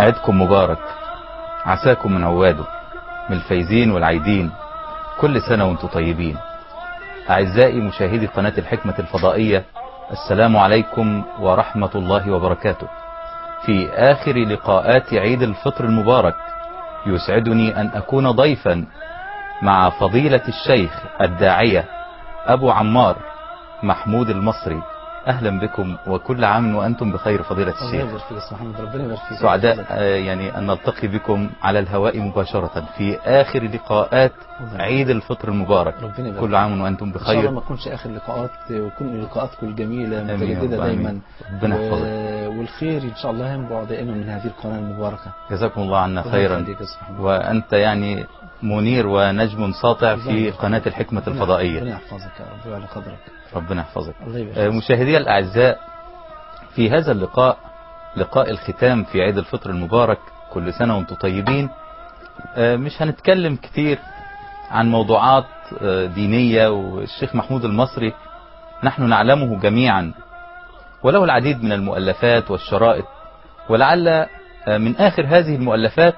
عيدكم مبارك عساكم من عواده من الفايزين والعايدين كل سنة وانتم طيبين أعزائي مشاهدي قناة الحكمة الفضائية السلام عليكم ورحمة الله وبركاته في آخر لقاءات عيد الفطر المبارك يسعدني أن أكون ضيفا مع فضيلة الشيخ الداعية أبو عمار محمود المصري أهلا بكم وكل عام وأنتم بخير فضيلة الله الشيخ يبارك فيك يا أستاذ محمد ربنا يبارك فيك سعداء آه، يعني أن نلتقي بكم على الهواء مباشرة في آخر لقاءات عيد الفطر المبارك ربنا يبارك كل عام وأنتم ان شاء الله بخير ما تكونش اخر لقاءات ويكون لقاءاتكم الجميله آمين يا متجدده رب، آمين. دايما ربنا يحفظك و... والخير ان شاء الله ينبع دائما من هذه القناه المباركه جزاكم الله عنا ربنا خيرا يخليك يا أستاذ محمد. وأنت يعني منير ونجم ساطع الله في يبارك قناة فيك. الحكمة ربنا- الفضائية ربنا يحفظك يا رب ويعلى قدرك ربنا يحفظك الله يبارك آه، فيك. مشاهدي الأعزاء في هذا اللقاء لقاء الختام في عيد الفطر المبارك كل سنة وانتم طيبين آه، مش هنتكلم كتير عن موضوعات آه، دينية والشيخ محمود المصري نحن نعلمه جميعا وله العديد من المؤلفات والشرائط ولعل آه، من آخر هذه المؤلفات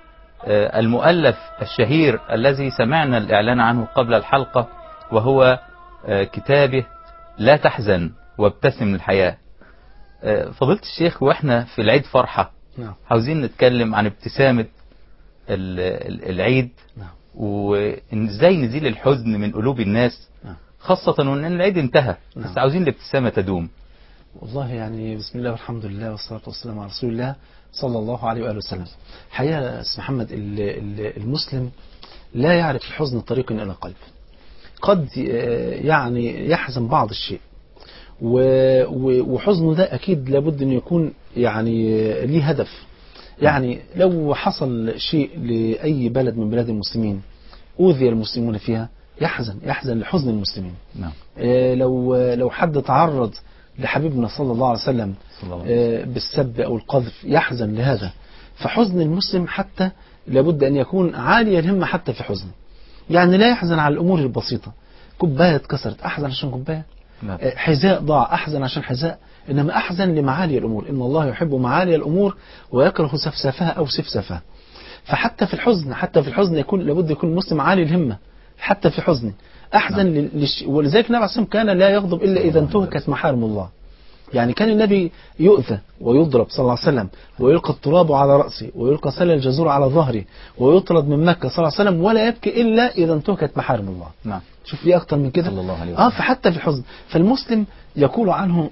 آه، المؤلف الشهير الذي سمعنا الإعلان عنه قبل الحلقة وهو آه، كتابه لا تحزن وابتسم للحياة آه، فضيلة الشيخ واحنا في العيد فرحة نعم عاوزين نتكلم عن ابتسامة ال- ال- العيد نعم وازاي نزيل الحزن من قلوب الناس نعم خاصة وان العيد انتهى بس نعم. عاوزين الابتسامة تدوم والله يعني بسم الله والحمد لله والصلاة والسلام على رسول الله صلى الله عليه وآله وسلم حقيقة يا أستاذ محمد ال- ال- المسلم لا يعرف الحزن طريق إلى القلب قد آه، يعني يحزن بعض الشيء و- و- وحزنه ده أكيد لابد أن يكون يعني آه، ليه هدف يعني لو حصل شيء لأي بلد من بلاد المسلمين أوذي المسلمون فيها يحزن يحزن لحزن المسلمين نعم آه، لو لو حد تعرض لحبيبنا صلى الله عليه وسلم صلى الله عليه وسلم. آه، بالسب أو القذف يحزن لهذا فحزن المسلم حتى لابد أن يكون عالي الهمة حتى في حزنه يعني لا يحزن على الأمور البسيطة كوباية اتكسرت أحزن عشان كوباية نعم. آه، حذاء ضاع أحزن عشان حذاء إنما أحزن لمعالي الأمور إن الله يحب معالي الأمور ويكره سفسفها أو سفسفها فحتى في الحزن حتى في الحزن يكون لابد يكون المسلم عالي الهمة حتى في حزنه أحزن لل- للش... ولذلك النبي عليه الصلاة والسلام كان لا يغضب إلا إذا انتهكت محارم الله يعني كان النبي يؤذى ويضرب صلى الله عليه وسلم ويلقى التراب على رأسه ويلقى سل الجزور على ظهره ويطرد من مكة صلى الله عليه وسلم ولا يبكي إلا إذا انتهكت محارم الله نعم شوف ليه أكتر من كده صلى الله عليه آه وسلم. فحتى في الحزن فالمسلم يقول عنه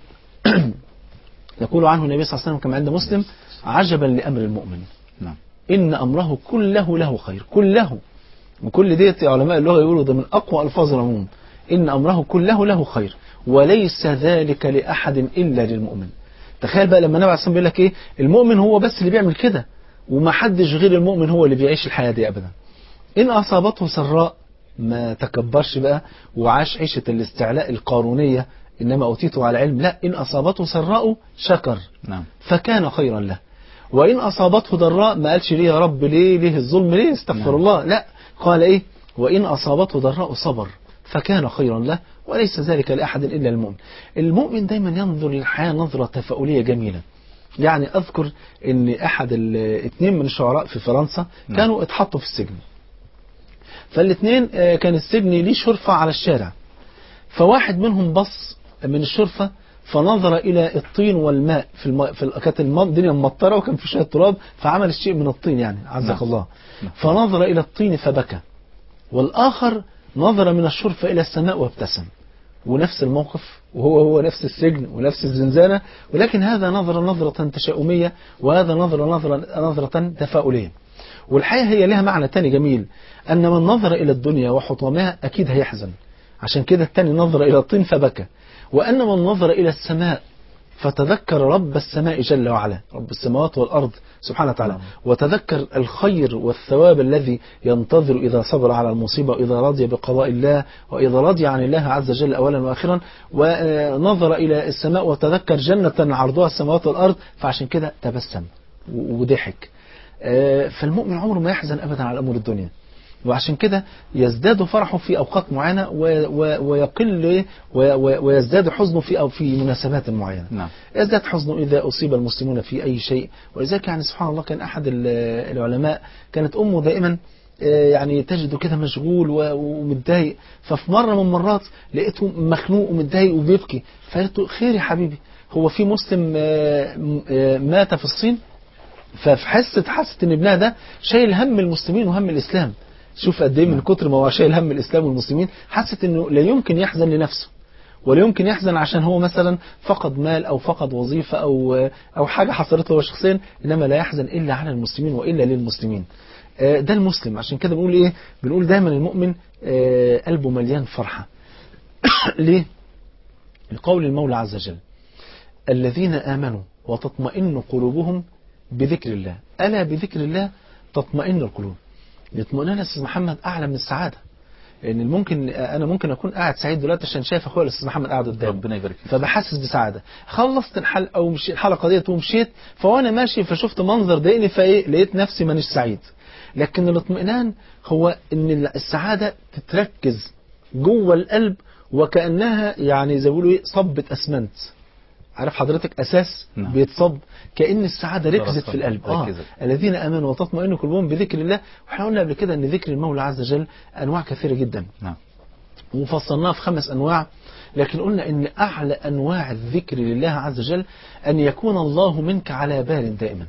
يقول عنه النبي صلى الله عليه وسلم كما عند مسلم عجبا لأمر المؤمن نعم إن أمره كله له خير كله وكل ديت علماء اللغة يقولوا ده من أقوى ألفاظ العموم إن أمره كله له خير وليس ذلك لأحد إلا للمؤمن تخيل بقى لما النبي عليه الصلاة والسلام بيقول لك إيه المؤمن هو بس اللي بيعمل كده وما حدش غير المؤمن هو اللي بيعيش الحياة دي أبدا إن أصابته سراء ما تكبرش بقى وعاش عيشة الاستعلاء القارونية إنما أوتيته على علم لا إن أصابته سراء شكر نعم فكان خيرا له وإن أصابته ضراء ما قالش ليه يا رب ليه ليه الظلم ليه استغفر نعم. الله لا قال إيه وإن أصابته ضراء صبر فكان خيرا له وليس ذلك لأحد إلا المؤمن المؤمن دايما ينظر للحياة نظرة تفاؤلية جميلة يعني أذكر أن أحد الاثنين من الشعراء في فرنسا نعم. كانوا اتحطوا في السجن فالاثنين آه، كان السجن ليه شرفة على الشارع فواحد منهم بص من الشرفة فنظر إلى الطين والماء في الم... في ال... كانت الم- الدنيا ممطرة وكان في شوية تراب فعمل الشيء من الطين يعني عزك نعم. الله نعم. فنظر إلى الطين فبكى والآخر نظر من الشرفة إلى السماء وابتسم ونفس الموقف وهو هو نفس السجن ونفس الزنزانة ولكن هذا نظر نظرة تشاؤمية وهذا نظر نظرة, نظرة تفاؤلية والحقيقة هي لها معنى تاني جميل أن من نظر إلى الدنيا وحطامها أكيد هيحزن عشان كده التاني نظر إلى الطين فبكى وأن من نظر إلى السماء فتذكر رب السماء جل وعلا رب السماوات والأرض سبحانه وتعالى نعم. وتذكر الخير والثواب الذي ينتظر إذا صبر على المصيبة وإذا رضي بقضاء الله وإذا رضي عن الله عز وجل أولا وآخرا ونظر إلى السماء وتذكر جنة عرضها السماوات والأرض فعشان كده تبسم و- وضحك آه، فالمؤمن عمره ما يحزن أبدا على أمور الدنيا وعشان كده يزداد فرحه في أوقات معينة و- و- ويقل و- و- ويزداد حزنه في أو في مناسبات معينة نعم يزداد حزنه إذا أصيب المسلمون في أي شيء ولذلك يعني سبحان الله كان أحد ال- العلماء كانت أمه دائما آه، يعني تجده كده مشغول و- ومتضايق ففي مرة من المرات لقيته مخنوق ومتضايق وبيبكي فقالت له خير يا حبيبي هو في مسلم آه، م- آه، مات في الصين ففي حست حست ان ابنها ده شايل هم المسلمين وهم الاسلام شوف قد ايه من كتر ما هو شايل هم الاسلام والمسلمين حست انه لا يمكن يحزن لنفسه ولا يمكن يحزن عشان هو مثلا فقد مال او فقد وظيفه او او حاجه حصلت له هو شخصيا انما لا يحزن الا على المسلمين والا للمسلمين آه، ده المسلم عشان كده بنقول ايه بنقول دايما المؤمن آه، قلبه مليان فرحه ليه لقول المولى عز وجل الذين آمنوا وتطمئن قلوبهم بذكر الله ألا بذكر الله تطمئن القلوب الاطمئنان يا أستاذ محمد أعلى من السعادة لأن ممكن أنا ممكن أكون قاعد سعيد دلوقتي عشان شايف أخويا الأستاذ محمد قاعد قدامي ربنا يبارك فيك فبحسس بسعادة خلصت الحلقة أو مش الحلقة ديت ومشيت فوأنا ماشي فشفت منظر ضايقني فإيه لقيت نفسي مانيش سعيد لكن الاطمئنان هو إن السعادة تتركز جوه القلب وكأنها يعني زي ما بيقولوا إيه صبة أسمنت عارف حضرتك أساس نعم. بيتصب كأن السعادة ركزت رصد. في القلب آه. ركزت. الذين آمنوا وتطمئن قلوبهم بذكر الله واحنا قلنا قبل كده أن ذكر المولى عز وجل أنواع كثيرة جدا نعم وفصلناها في خمس أنواع لكن قلنا أن أعلى أنواع الذكر لله عز وجل أن يكون الله منك على بال دائما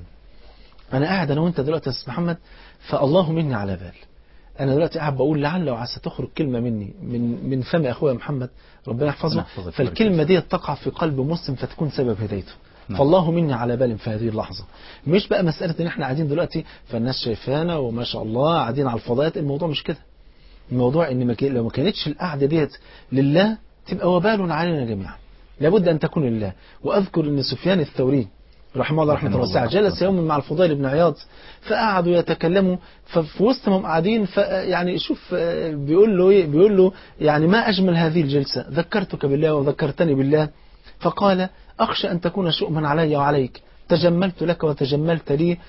أنا قاعد أنا وأنت دلوقتي يا أستاذ محمد فالله مني على بال أنا دلوقتي قاعد بقول لعل وعسى تخرج كلمة مني من من فم أخويا محمد ربنا يحفظه ربنا يحفظك فالكلمة دي تقع في قلب مسلم فتكون سبب هدايته نعم. فالله مني على بال في هذه اللحظة مش بقى مسألة ان احنا قاعدين دلوقتي فالناس شايفانا وما شاء الله قاعدين على الفضائيات الموضوع مش كده الموضوع ان ما كان- لو ما كانتش القعده ديت لله تبقى وبال علينا جميعا لابد ان تكون لله واذكر ان سفيان الثوري رحمه الله رحمه رحمه الله واسعه الله. جلس يوما مع الفضيل بن عياض فقعدوا يتكلموا ففي وسط ما هم قاعدين ف يعني شوف آه، بيقول له ايه بيقول له يعني ما اجمل هذه الجلسه ذكرتك بالله وذكرتني بالله فقال اخشى ان تكون شؤما علي وعليك تجملت لك وتجملت لي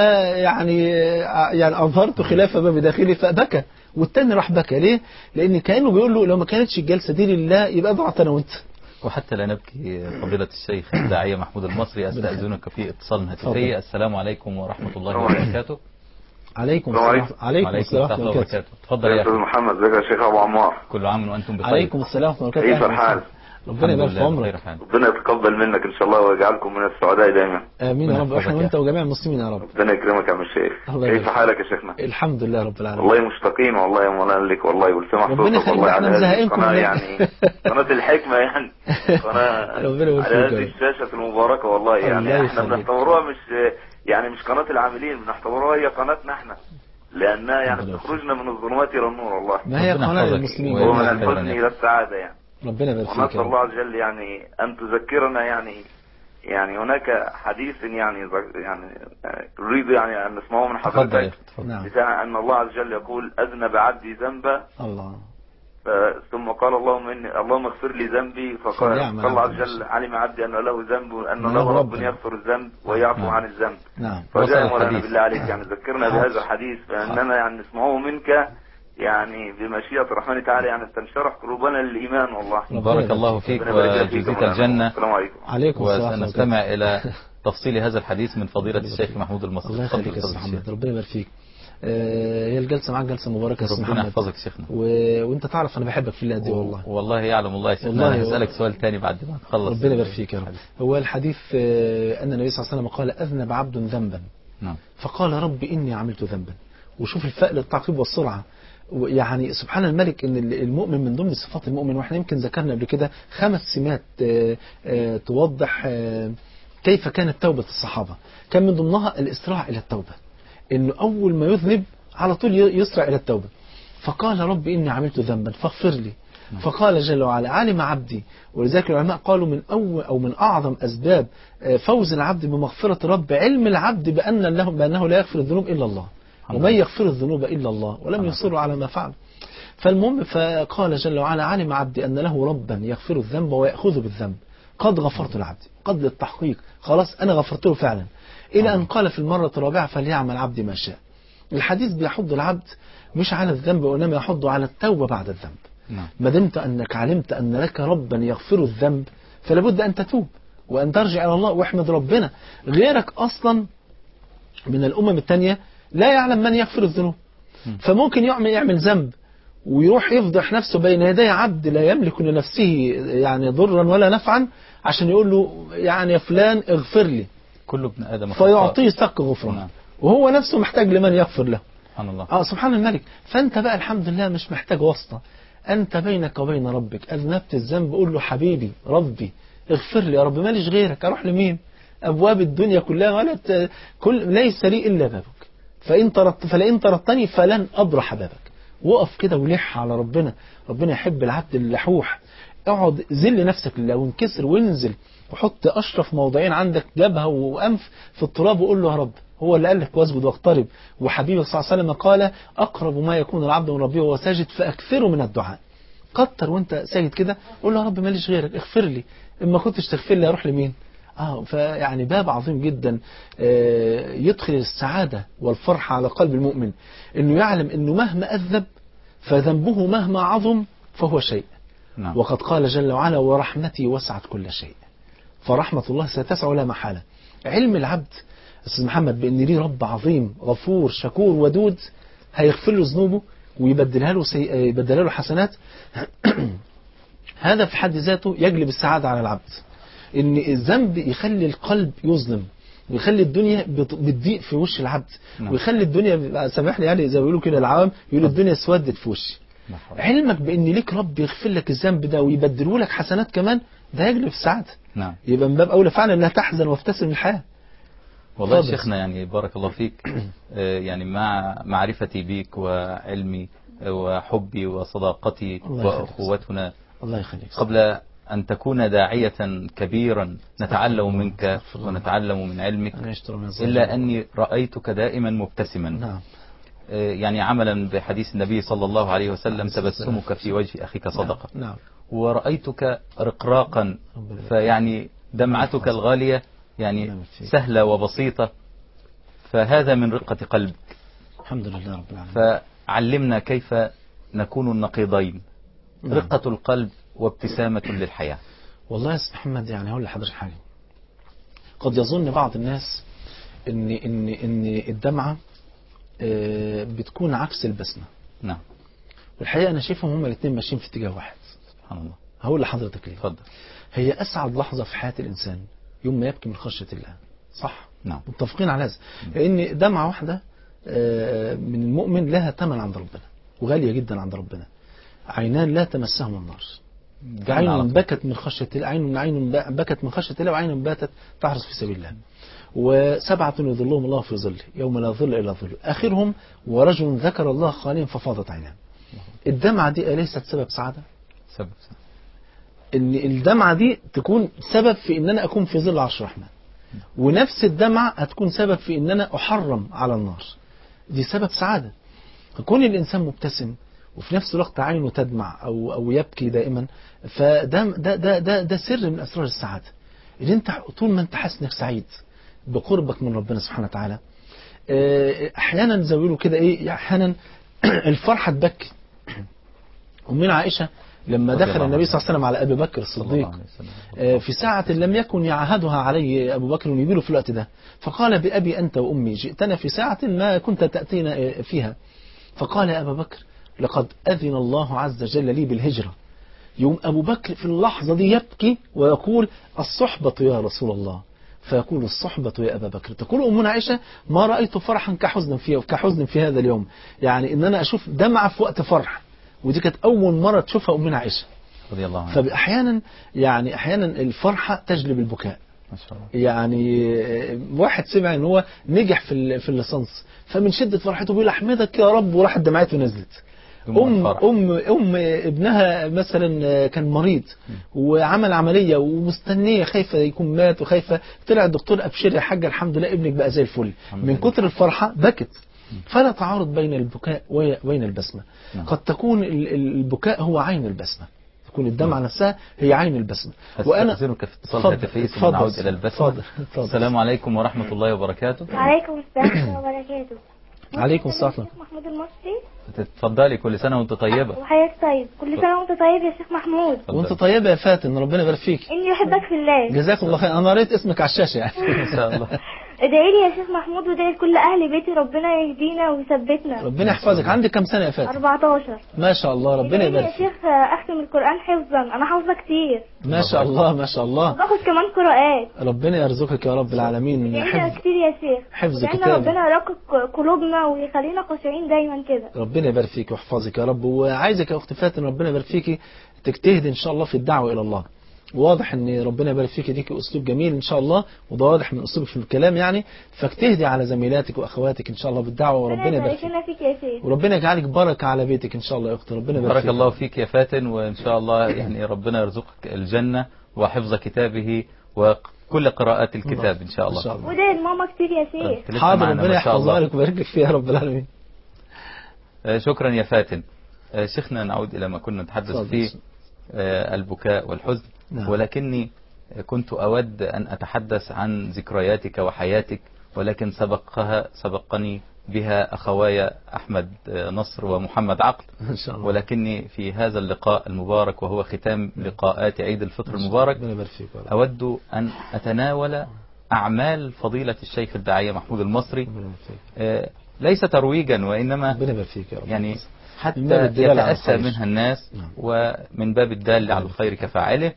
فيعني يعني اظهرت خلاف باب داخلي فبكى والتاني راح بكى ليه؟ لان كانه بيقول له لو ما كانتش الجلسه دي لله يبقى ضعت انا وانت وحتى لا نبكي فضيلة الشيخ الداعية محمود المصري أستأذنك في اتصال هاتفي السلام عليكم ورحمة الله وبركاته عليكم السلام السلام عليكم وعليكم السلام السلام ورحمه الله وبركاته وبركاته تفضل يا يا استاذ أخي محمد ازيك يا شيخ ابو عمار كل عام وأنتم بخير عليكم السلام ورحمه الله كيف وبركاته الحال؟ ربنا يبارك في الحمد لله عمرك بخير حال ربنا يتقبل منك ان شاء الله ويجعلكم من السعداء دائما امين يا رب ربنا احنا يحفظك وانت يا وجميع المسلمين يا رب ربنا يكرمك يا عم الشيخ الله كيف يبارك. حالك يا شيخنا الحمد لله رب العالمين والله مشتاقين والله يا مولانا لك والله ولسمع ربنا صوتك يخليك، والله احنا على هذه مزهقينكم القناة منك. يعني قناة الحكمة يعني قناة ربنا يبارك على فيك يا هذه رب. الشاشة المباركة والله الله يعني احنا يخليك. بنعتبروها مش يعني مش قناة العاملين بنعتبروها هي قناتنا احنا لأنها يعني ربنا يخليك. بتخرجنا من الظلمات إلى النور والله ما هي ربنا قناه يحفظك للمسلمين ويجعل ومن خيراً الحزن يا إلى السعادة يعني ربنا يبارك فيك ونسأل يا الله رب عز وجل يعني أن تذكرنا يعني يعني هناك حديث يعني يعني نريد يعني أن نسمعه من تفضل يا حضرتك أخي تفضل نعم بتاع أن الله عز وجل يقول أذنب عبدي ذنبا الله ف- ثم قال اللهم إني اللهم اغفر لي ذنبي فقال فليعمل قال الله عز عبد وجل علم عبدي أن له ذنب وأن له له رب رب. يغفر الذنب ويعفو نعم. عن الذنب نعم وصل فجاء مولانا الحديث. بالله عليك يعني ذكرنا حاضر. بهذا الحديث فإننا يعني نسمعه منك يعني بمشيئة الرحمن تعالى يعني تنشرح قلوبنا للإيمان والله بارك الله فيك ربنا يبارك فيك وجزيك مولانا. الجنة السلام عليكم عليكم السلام ورحمة الله وسنستمع إلى تفصيل هذا الحديث من فضيلة الشيخ محمود المصري الله تفضل يخليك يا فضيلة استاذ الشيخ. محمد ربنا يبارك فيك آه، هي الجلسه معاك جلسه مباركه يا استاذ ربنا محمد يحفظك شيخنا و... وانت تعرف انا بحبك في الله دي والله والله يعلم الله يا شيخنا والله أنا هو- هسألك سؤال تاني بعد ما تخلص ربنا يبارك فيك يا رب هو الحديث آه، ان النبي صلى الله عليه وسلم قال اذنب عبد ذنبا نعم فقال رب إني عملت ذنبا وشوف الفأل التعقيب والسرعة يعني سبحان الملك ان المؤمن من ضمن صفات المؤمن واحنا يمكن ذكرنا قبل كده خمس سمات آه، آه، توضح آه، كيف كانت توبة الصحابة كان من ضمنها الإسراع إلى التوبة انه أول ما يذنب على طول يسرع إلى التوبة فقال رب إني عملت ذنبا فاغفر لي فقال جل وعلا علم عبدي ولذلك العلماء قالوا من أول أو من أعظم أسباب آه، فوز العبد بمغفرة رب علم العبد بأن له بأنه لا يغفر الذنوب إلا الله ومن يغفر الذنوب إلا الله ولم يصروا على ما فعل فالمهم فقال جل وعلا علم عبدي أن له ربا يغفر الذنب ويأخذ بالذنب قد غفرت العبد قد للتحقيق خلاص أنا غفرت له فعلا إلى أن قال في المرة الرابعة فليعمل عبدي ما شاء الحديث بيحض العبد مش على الذنب وإنما يحضه على التوبة بعد الذنب نعم ما دمت أنك علمت أن لك ربا يغفر الذنب فلا بد أن تتوب وأن ترجع إلى الله واحمد ربنا غيرك أصلا من الأمم التانية لا يعلم من يغفر الذنوب فممكن يعمل يعمل ذنب ويروح يفضح نفسه بين يدي عبد لا يملك لنفسه يعني ضرا ولا نفعا عشان يقول له يعني يا فلان اغفر لي كل ابن ادم خطاء. فيعطيه سق غفران نعم. وهو نفسه محتاج لمن يغفر له سبحان الله اه سبحان الملك فانت بقى الحمد لله مش محتاج واسطه انت بينك وبين ربك اذنبت الذنب قول له حبيبي ربي اغفر لي يا رب ماليش غيرك اروح لمين ابواب الدنيا كلها ولا ت... كل ليس لي الا بابك فان طردت فلئن طردتني فلن ابرح بابك وقف كده ولح على ربنا ربنا يحب العبد اللحوح اقعد ذل نفسك لله وانكسر وانزل وحط اشرف موضعين عندك جبهه وانف في التراب وقول له يا رب هو اللي قال لك واسجد واقترب وحبيبي صلى الله عليه وسلم قال اقرب ما يكون العبد من ربه وهو ساجد فاكثره من الدعاء كتر وانت ساجد كده قول له يا رب ماليش غيرك اغفر لي اما كنتش تغفر لي اروح لمين اه فيعني باب عظيم جدا آه، يدخل السعاده والفرحه على قلب المؤمن انه يعلم انه مهما اذنب فذنبه مهما عظم فهو شيء نعم وقد قال جل وعلا ورحمتي وسعت كل شيء فرحمة الله ستسع لا محالة علم العبد أستاذ محمد بأن ليه رب عظيم غفور شكور ودود هيغفر له ذنوبه ويبدلها له سي... يبدلها له حسنات هذا في حد ذاته يجلب السعادة على العبد ان الذنب يخلي القلب يظلم ويخلي الدنيا بت- بتضيق في وش العبد نعم. ويخلي الدنيا سامحني يعني زي ما بيقولوا كده العوام يقولوا الدنيا اسودت في وشي لا حول. علمك بان ليك رب يغفر لك الذنب ده ويبدله لك حسنات كمان ده يجلب السعاده نعم يبقى من باب اولى فعلا انها تحزن وابتسم الحياه والله يا اتفضل. شيخنا يعني بارك الله فيك آه، يعني مع معرفتي بك وعلمي وحبي وصداقتي الله يخليك. وأخوتنا الله يخليك قبل أن تكون داعية كبيرا نتعلم منك استغفر الله. ونتعلم من علمك انا يشتري من الظالم. إلا أني رأيتك دائما مبتسما نعم آه، يعني عملا بحديث النبي صلى الله عليه وسلم تبسمك في وجه أخيك صدقة نعم ورأيتك رقراقا ربنا يبارك. فيعني دمعتك الغالية يعني نعم فيك. سهلة وبسيطة فهذا من رقة قلبك الحمد لله رب العالمين فعلمنا كيف نكون النقيضين نعم. رقة القلب وابتسامة للحياة والله يا استاذ محمد يعني هقول لحضرتك حاجه قد يظن بعض الناس ان ان ان الدمعه آه، بتكون عكس البسمه نعم والحقيقه انا شايفهم هما الاثنين ماشيين في اتجاه واحد سبحان الله هقول لحضرتك ليه تفضل هي اسعد لحظه في حياه الانسان يوم ما يبكي من خشيه الله صح نعم متفقين على هذا لان دمعه واحده آه، من المؤمن لها ثمن عند ربنا وغاليه جدا عند ربنا عينان لا تمسهم النار جميل على عين طول. بكت من خشية الله عين عين بكت من خشية الله وعين باتت تحرس في سبيل الله وسبعة يظلهم الله في ظله يوم لا ظل إلا ظله آخرهم ورجل ذكر الله خاليا ففاضت عيناه الدمعة دي أليست سبب سعادة سبب ان الدمعة دي تكون سبب في ان انا اكون في ظل عرش الرحمن ونفس الدمعة هتكون سبب في ان انا احرم على النار دي سبب سعادة فكون الانسان مبتسم وفي نفس الوقت عينه تدمع او او يبكي دائما فده ده ده ده, ده سر من اسرار السعادة ان انت طول ما انت حاسس انك سعيد بقربك من ربنا سبحانه وتعالى آه، احيانا زي ما بيقولوا كده ايه احيانا الفرحة تبكي أمنا عائشة لما رضي دخل الله النبي عنها. صلى الله عليه وسلم على أبي بكر صلى الله الصديق عليه وسلم. آه، في ساعة لم يكن يعهدها عليه أبو بكر ويجيله في الوقت ده فقال بأبي أنت وأمي جئتنا في ساعة ما كنت تأتينا آه، فيها فقال يا أبا بكر لقد أذن الله عز وجل لي بالهجرة يوم أبو بكر في اللحظة دي يبكي ويقول الصحبة يا رسول الله فيقول الصحبة يا أبا بكر تقول أمنا عائشة ما رأيت فرحا كحزن في كحزن في هذا اليوم يعني إن أنا أشوف دمعة في وقت فرح ودي كانت أول مرة تشوفها أمنا عائشة رضي الله عنه فأحيانا يعني أحيانا الفرحة تجلب البكاء ما شاء الله يعني آه، واحد سمع ان هو نجح في ال- في الليسانس فمن شده فرحته بيقول احمدك يا رب وراحت دمعته نزلت دموع ام الفرح. ام ام ابنها مثلا آه، كان مريض وعمل عمليه ومستنيه خايفه يكون مات وخايفه طلع الدكتور ابشر يا حاجه الحمد لله ابنك بقى زي الفل الحمد من لله. كتر الفرحه بكت فلا تعارض بين البكاء وبين البسمه نعم. قد تكون ال- ال- البكاء هو عين البسمه تكون الدمعه نفسها هي عين البسمه أستأذنك في اتصال اتفضل، هاتفي ثم اتفضل، نعود إلى البسمة اتفضل، اتفضل. السلام عليكم ورحمة الله وبركاته وعليكم السلام ورحمة الله وبركاته عليكم السلام ورحمة الشيخ محمود المصري تتفضلي كل سنة وانت طيبة وحياك طيب كل سنة وانت طيب يا شيخ محمود وانت طيبة يا فاتن ربنا يبارك فيك اني احبك في الله جزاك الله خير انا قريت اسمك على الشاشة يعني ان شاء الله ادعي لي يا شيخ محمود وادعي لكل اهل بيتي ربنا يهدينا ويثبتنا ربنا يحفظك عندك كم سنة يا فاتن 14 ما شاء الله ربنا ادعي لي يبارك يا فيك شيخ اختم القرآن حفظا انا حافظة كتير ما شاء الله ما شاء الله باخد كمان قراءات ربنا يرزقك يا رب العالمين ادعي لنا حفظ كتير يا شيخ حفظ وادعي لنا كتابة. ربنا يرقق قلوبنا ويخلينا خاشعين دايما كده ربنا يبارك فيك ويحفظك يا رب وعايزك يا اخت فاتن ربنا يبارك فيكي تجتهدي ان شاء الله في الدعوه الى الله واضح ان ربنا يبارك فيك ديكي اسلوب جميل ان شاء الله وده واضح من اسلوبك في الكلام يعني فاجتهدي على زميلاتك واخواتك ان شاء الله بالدعوه وربنا يبارك فيك لنا فيك يا شيخ وربنا يجعلك بركه على بيتك ان شاء الله يا اختي ربنا يبارك بارك فيك الله فيك يا فاتن وان شاء الله يعني ربنا يرزقك الجنة وحفظ كتابه وكل قراءات الكتاب ان شاء ان شاء الله الله وادعي لماما كتير يا شيخ أنت لسه حاضر معانا ربنا ما شاء يحفظها الله لك ويبارك لك فيها يا رب العالمين آه، شكرا يا فاتن آه، شيخنا نعود إلى ما كنا نتحدث اتفضل. فيه آه، البكاء والحزن نعم. ولكني كنت أود أن أتحدث عن ذكرياتك وحياتك ولكن سبقها سبقني بها أخوايا أحمد آه، نصر ومحمد عقل ان شاء الله ولكني في هذا اللقاء المبارك وهو ختام لقاءات عيد الفطر المبارك ربنا يبارك فيك يا رب أود أن أتناول أعمال فضيلة الشيخ الداعية محمود المصري ربنا يبارك فيك آه، ليس ترويجا وإنما ربنا يبارك فيك يا رب يعني حتى من باب الدلالة على يتأسى الخير. منها الناس نعم. ومن باب الدال على الخير كفاعله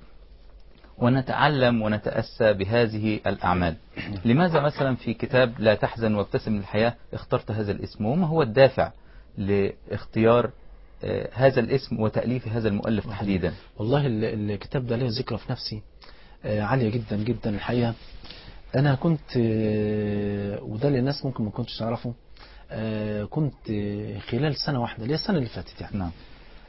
ونتعلم ونتأسى بهذه الأعمال لماذا مثلا في كتاب لا تحزن وابتسم للحياة اخترت هذا الاسم وما هو الدافع لاختيار آه، هذا الاسم وتأليف هذا المؤلف تحديدا والله ال- الكتاب ده له ذكرى في نفسي آه، عالية جدا جدا الحقيقة أنا كنت آه، وده اللي الناس ممكن ما كنتش تعرفه آه، كنت آه، خلال سنة واحدة اللي هي السنة اللي فاتت يعني نعم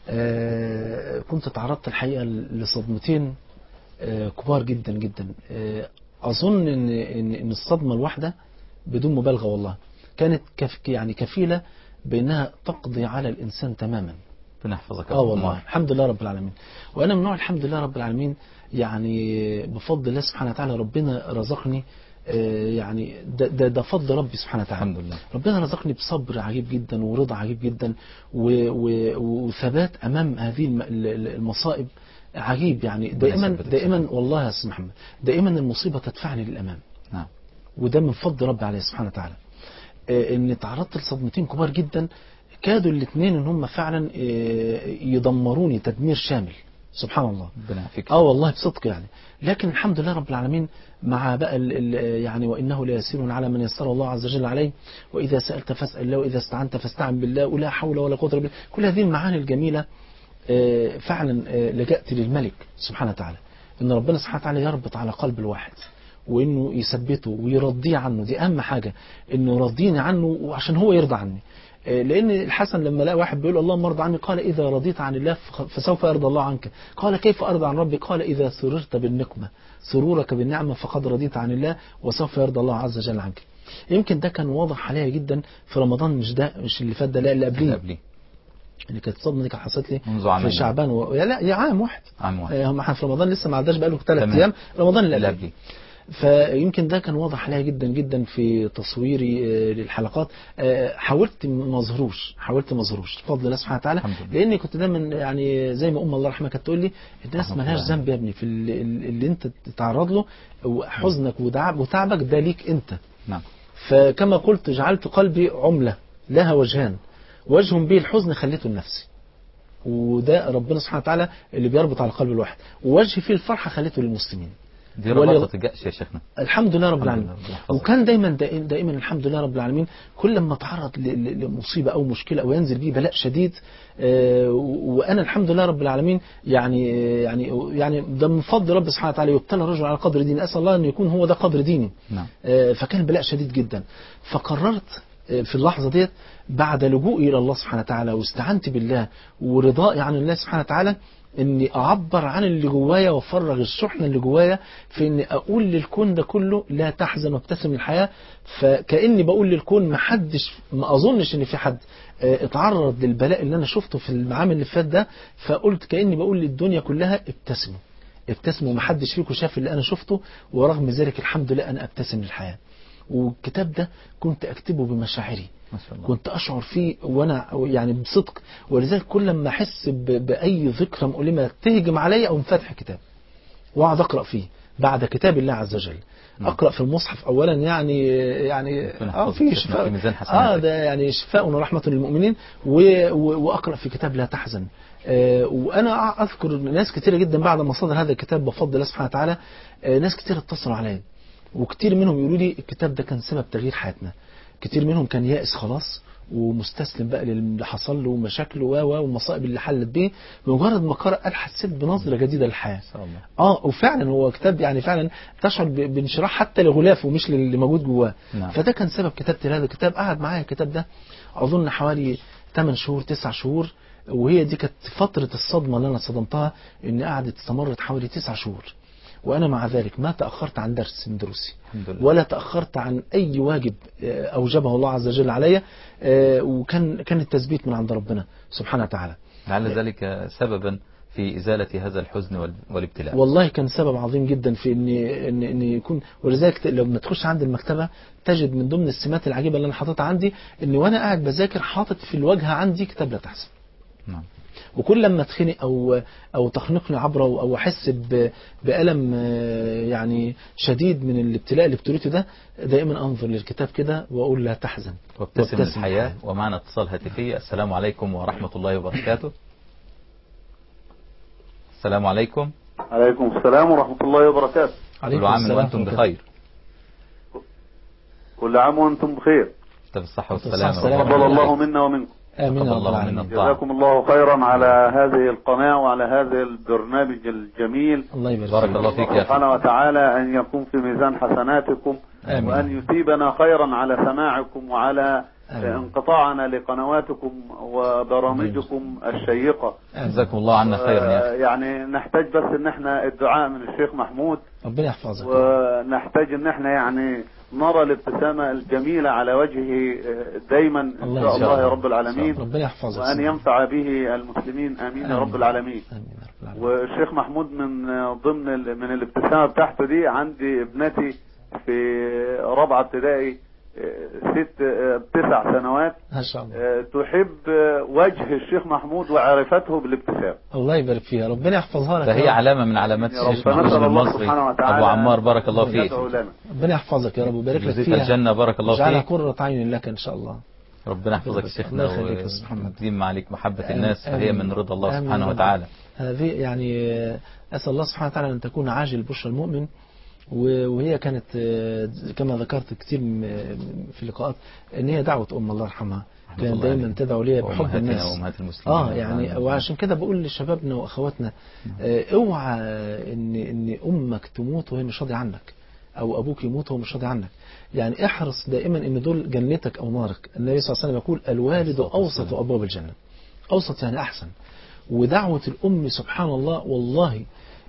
آه، كنت تعرضت الحقيقة لصدمتين آه، كبار جدا جدا آه، أظن إن إن إن الصدمة الواحدة بدون مبالغة والله كانت كف يعني كفيلة بأنها تقضي على الإنسان تماما ربنا يحفظك يا اه رب. والله الحمد لله رب العالمين وانا من نوع الحمد لله رب العالمين يعني بفضل الله سبحانه وتعالى ربنا رزقني آه، يعني ده, ده, ده فضل ربي سبحانه وتعالى الحمد لله ربنا رزقني بصبر عجيب جدا ورضا عجيب جدا و- و- وثبات امام هذه الم- ال- ال- المصائب عجيب يعني دائما يثبتك دائما والله يا استاذ محمد دائما المصيبه تدفعني للامام نعم وده من فضل ربي عليه سبحانه وتعالى آه، ان تعرضت لصدمتين كبار جدا كادوا الاثنين ان هم فعلا آه، يدمروني تدمير شامل سبحان الله ربنا يعافيك اه والله بصدق يعني لكن الحمد لله رب العالمين مع بقى ال ال يعني وانه ليسير على من يسر الله عز وجل عليه واذا سالت فاسال الله واذا استعنت فاستعن بالله ولا حول ولا قوه الا بالله كل هذه المعاني الجميله آه، فعلا آه، لجأت للملك سبحانه وتعالى ان ربنا سبحانه وتعالى يربط على قلب الواحد وانه يثبته ويرضيه عنه دي اهم حاجه انه يرضيني عنه وعشان هو يرضى عني آه، لان الحسن لما لقى واحد بيقول اللهم ارضى عني قال اذا رضيت عن الله فخ- فسوف يرضى الله عنك قال كيف ارضى عن ربي قال اذا سررت بالنقمه سرورك بالنعمه فقد رضيت عن الله وسوف يرضى الله عز وجل عنك يمكن ده كان واضح عليا جدا في رمضان مش ده مش اللي فات ده لا اللي قبليه قبلي اللي كانت الصدمه دي كانت حصلت لي منذ عامين في شعبان و... يا لا يا عام واحد عام واحد آه، هم احنا في رمضان لسه ما عداش بقاله ثلاث تمام. ايام رمضان اللي اللي قبل قبلي فيمكن ده كان واضح عليا جدا جدا في تصويري آه، للحلقات آه، حاولت ما اظهروش حاولت ما اظهروش بفضل الله سبحانه وتعالى الحمد لله. لاني كنت دايما يعني زي ما ام الله رحمها كانت تقول لي الناس رحمة ملهاش الله. ذنب يا ابني في اللي, اللي انت تتعرض له وحزنك وتعب وتعبك ده ليك انت نعم فكما قلت جعلت قلبي عملة لها وجهان وجه به الحزن خليته لنفسي وده ربنا سبحانه وتعالى اللي بيربط على قلب الواحد ووجه فيه الفرحة خليته للمسلمين دي ولي- رباطة الجأش يا شيخنا الحمد لله رب الحمد العالمين لله، ربنا يحفظك. وكان دايما دائما, دائما الحمد لله رب العالمين كل ما اتعرض ل- ل- لمصيبه او مشكله او ينزل بيه بلاء شديد آه، وانا الحمد لله رب العالمين يعني يعني يعني ده من فضل رب سبحانه وتعالى يبتلى الرجل على قدر دينه اسال الله ان يكون هو ده قدر ديني نعم آه، فكان بلاء شديد جدا فقررت آه، في اللحظة ديت بعد لجوئي إلى الله سبحانه وتعالى واستعنت بالله ورضائي عن الله سبحانه وتعالى اني اعبر عن اللي جوايا وافرغ الشحنه اللي جوايا في اني اقول للكون ده كله لا تحزن وابتسم للحياه فكاني بقول للكون ما حدش ما اظنش ان في حد آه، اتعرض للبلاء اللي انا شفته في العام اللي فات ده فقلت كاني بقول للدنيا كلها ابتسموا ابتسموا ما حدش فيكم شاف اللي انا شفته ورغم ذلك الحمد لله انا ابتسم للحياه والكتاب ده كنت اكتبه بمشاعري ما شاء الله كنت اشعر فيه وانا يعني بصدق ولذلك كل ما احس ب- باي ذكرى مؤلمه تهجم عليا او فاتح كتاب واقعد اقرا فيه بعد كتاب الله عز وجل نعم. اقرا في المصحف اولا يعني يعني ربنا اه يحفظك في يا شيخنا شفاء في ميزان اه حسناتك. ده يعني شفاء ورحمه للمؤمنين و- و- واقرا في كتاب لا تحزن آه، وانا اذكر ناس كتيره جدا بعد ما صدر هذا الكتاب بفضل الله سبحانه وتعالى آه، ناس كتير اتصلوا عليا وكتير منهم يقولوا لي الكتاب ده كان سبب تغيير حياتنا كتير منهم كان يائس خلاص ومستسلم بقى للي حصل له ومشاكله و و والمصائب اللي حلت بيه بمجرد ما قرأ قال حسيت بنظرة جديدة للحياة ما شاء الله اه وفعلا هو كتاب يعني فعلا تشعر ب- بانشراح حتى لغلافه مش للي موجود جواه نعم. فده كان سبب كتابتي لهذا الكتاب قعد معايا الكتاب ده اظن حوالي 8 شهور 9 شهور وهي دي كانت فترة الصدمة اللي انا صدمتها ان قعدت استمرت حوالي 9 شهور وانا مع ذلك ما تاخرت عن درس من دروسي الحمد لله ولا تاخرت عن اي واجب آه، اوجبه الله عز وجل علي آه، وكان كان التثبيت من عند ربنا سبحانه وتعالى لعل ذلك سببا في إزالة هذا الحزن وال- والابتلاء والله كان سبب عظيم جدا في ان ان ان يكون ولذلك ت- لما تخش عند المكتبه تجد من ضمن السمات العجيبه اللي انا حاططها عندي ان وانا قاعد بذاكر حاطط في الواجهه عندي كتاب لا تحزن نعم وكل لما اتخنق او او تخنقني عبره او أو احس ب- بالم آه، يعني شديد من الابتلاء اللي ابتليته ده دائما انظر للكتاب كده واقول لا تحزن وابتسم وابتسم للحياة للحياة. ومعنا اتصال هاتفي السلام عليكم ورحمة الله وبركاته السلام عليكم عليكم السلام ورحمة الله وبركاته كل عام السلام وأنتم ورحمة بخير كل عام وأنتم بخير طب الصحة الصحة والسلامة والسلام. ربنا تقبل الله يبارك. منا ومنكم امين يا تقبل رب الله منا العالمين الطاعة جزاكم الله خيرا على هذه القناة وعلى هذا البرنامج الجميل الله يبارك بارك فيك. الله فيك يا أخي سبحانه وتعالى أن يكون في ميزان حسناتكم آمين. وأن يثيبنا خيرا على سماعكم وعلى آمين. انقطاعنا لقنواتكم وبرامجكم الشيقة جزاكم الله عنا خيرا يا أخي يعني نحتاج بس ان احنا الدعاء من الشيخ محمود ربنا يحفظك ونحتاج ان احنا يعني نرى الابتسامة الجميلة على وجهه دايما ان الله شاء إن شاء الله يا الله. رب العالمين ربنا يحفظك وان ينفع به المسلمين امين يا آمين. رب العالمين امين يا رب العالمين والشيخ محمود من ضمن ال- من الابتسامة بتاعته دي عندي ابنتي في رابعة ابتدائي آه، ست آه، تسع سنوات ما شاء الله آه، تحب آه، وجه الشيخ محمود وعرفته بالابتسام الله يبارك فيها ربنا يحفظها لك فهي يا رب. علامة من علامات يا رب الشيخ محمود فنسأل الله المصري سبحانه وتعالى أبو عمار بارك الله أن فيك يدعو لنا ربنا يحفظك يا رب ويبارك لك جزيك فيها الجنة بارك الله واجعلها فيك قرة عين لك ان شاء الله ربنا يحفظك يا شيخنا الله يخليك يا أستاذ محمد. ويديم عليك محبة آمين. الناس فهي آمين. من رضا الله آمين سبحانه يا رب. وتعالى هذه يعني آه، أسأل الله سبحانه وتعالى أن تكون عاجل بشرى المؤمن و- وهي كانت آه، كما ذكرت كتير م- في اللقاءات ان هي دعوة ام الله يرحمها رحمة كانت الله دايما عليها. تدعو لي بحب وأمهاتنا الناس وأمهات المسلمين اه يعني وعشان كده بقول لشبابنا واخواتنا آه، اوعى ان ان امك تموت وهي مش راضيه عنك او ابوك يموت وهو مش راضي عنك يعني احرص دائما ان دول جنتك او نارك النبي صلى الله عليه وسلم يقول الوالد اوسط ابواب الجنه اوسط يعني احسن ودعوه الام سبحان الله والله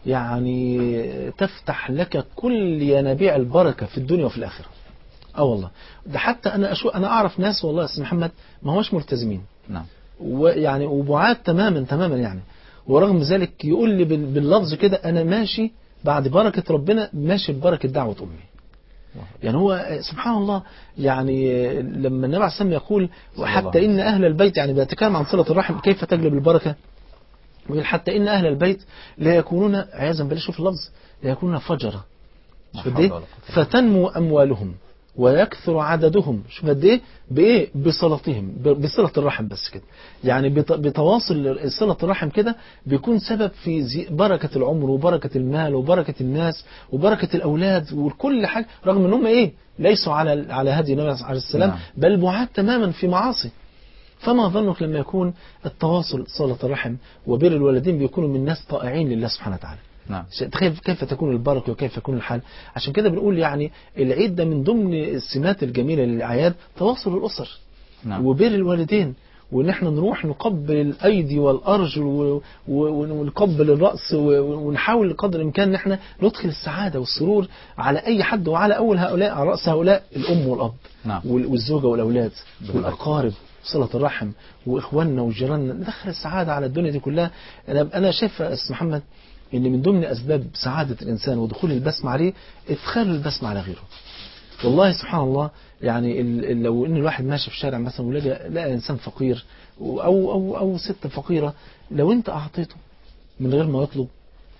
يعني تفتح لك كل ينابيع البركه في الدنيا وفي الاخره اه والله ده حتى انا أشو انا اعرف ناس والله يا استاذ محمد ما هوش ملتزمين نعم ويعني وبعاد تماما تماما يعني ورغم ذلك يقول لي بال- باللفظ كده انا ماشي بعد بركه ربنا ماشي ببركه دعوه امي يعني هو سبحان الله يعني لما النبي عليه الصلاه والسلام يقول الله وحتى عليه ان اهل البيت يعني بيتكلم عن صله الرحم كيف تجلب البركه ويقول حتى ان اهل البيت لا يكونون عياذا بالله شوف اللفظ لا يكونون فجره لا شوف حول قد ايه ولا قوة. فتنمو اموالهم ويكثر عددهم شوف قد ايه بايه بصلتهم ب- بصله الرحم بس كده يعني بت- بتواصل صله الرحم كده بيكون سبب في زي- بركه العمر وبركه المال وبركه الناس وبركه الاولاد وكل حاجه رغم ان هم ايه ليسوا على على هدي النبي عليه السلام نعم. بل بعاد تماما في معاصي فما ظنك لما يكون التواصل صله الرحم وبر الوالدين بيكونوا من ناس طائعين لله سبحانه وتعالى نعم تخيل كيف تكون البركة وكيف يكون الحال عشان كده بنقول يعني العيد ده من ضمن السمات الجميلة للأعياد تواصل الأسر نعم وبر الوالدين وان احنا نروح نقبل الايدي والارجل و- و- ونقبل الراس و- ونحاول قدر الامكان ان احنا ندخل السعاده والسرور على اي حد وعلى اول هؤلاء على راس هؤلاء الام والاب نعم. وال- والزوجه والاولاد بالله. والاقارب صله الرحم واخواننا وجيراننا ندخل السعاده على الدنيا دي كلها انا انا شايف يا استاذ محمد ان من ضمن اسباب سعاده الانسان ودخول البسمه عليه ادخال البسمه على غيره والله سبحان الله يعني ال- ال- لو ان الواحد ماشي في الشارع مثلا ولقى لقى انسان فقير او او او ست فقيره لو انت اعطيته من غير ما يطلب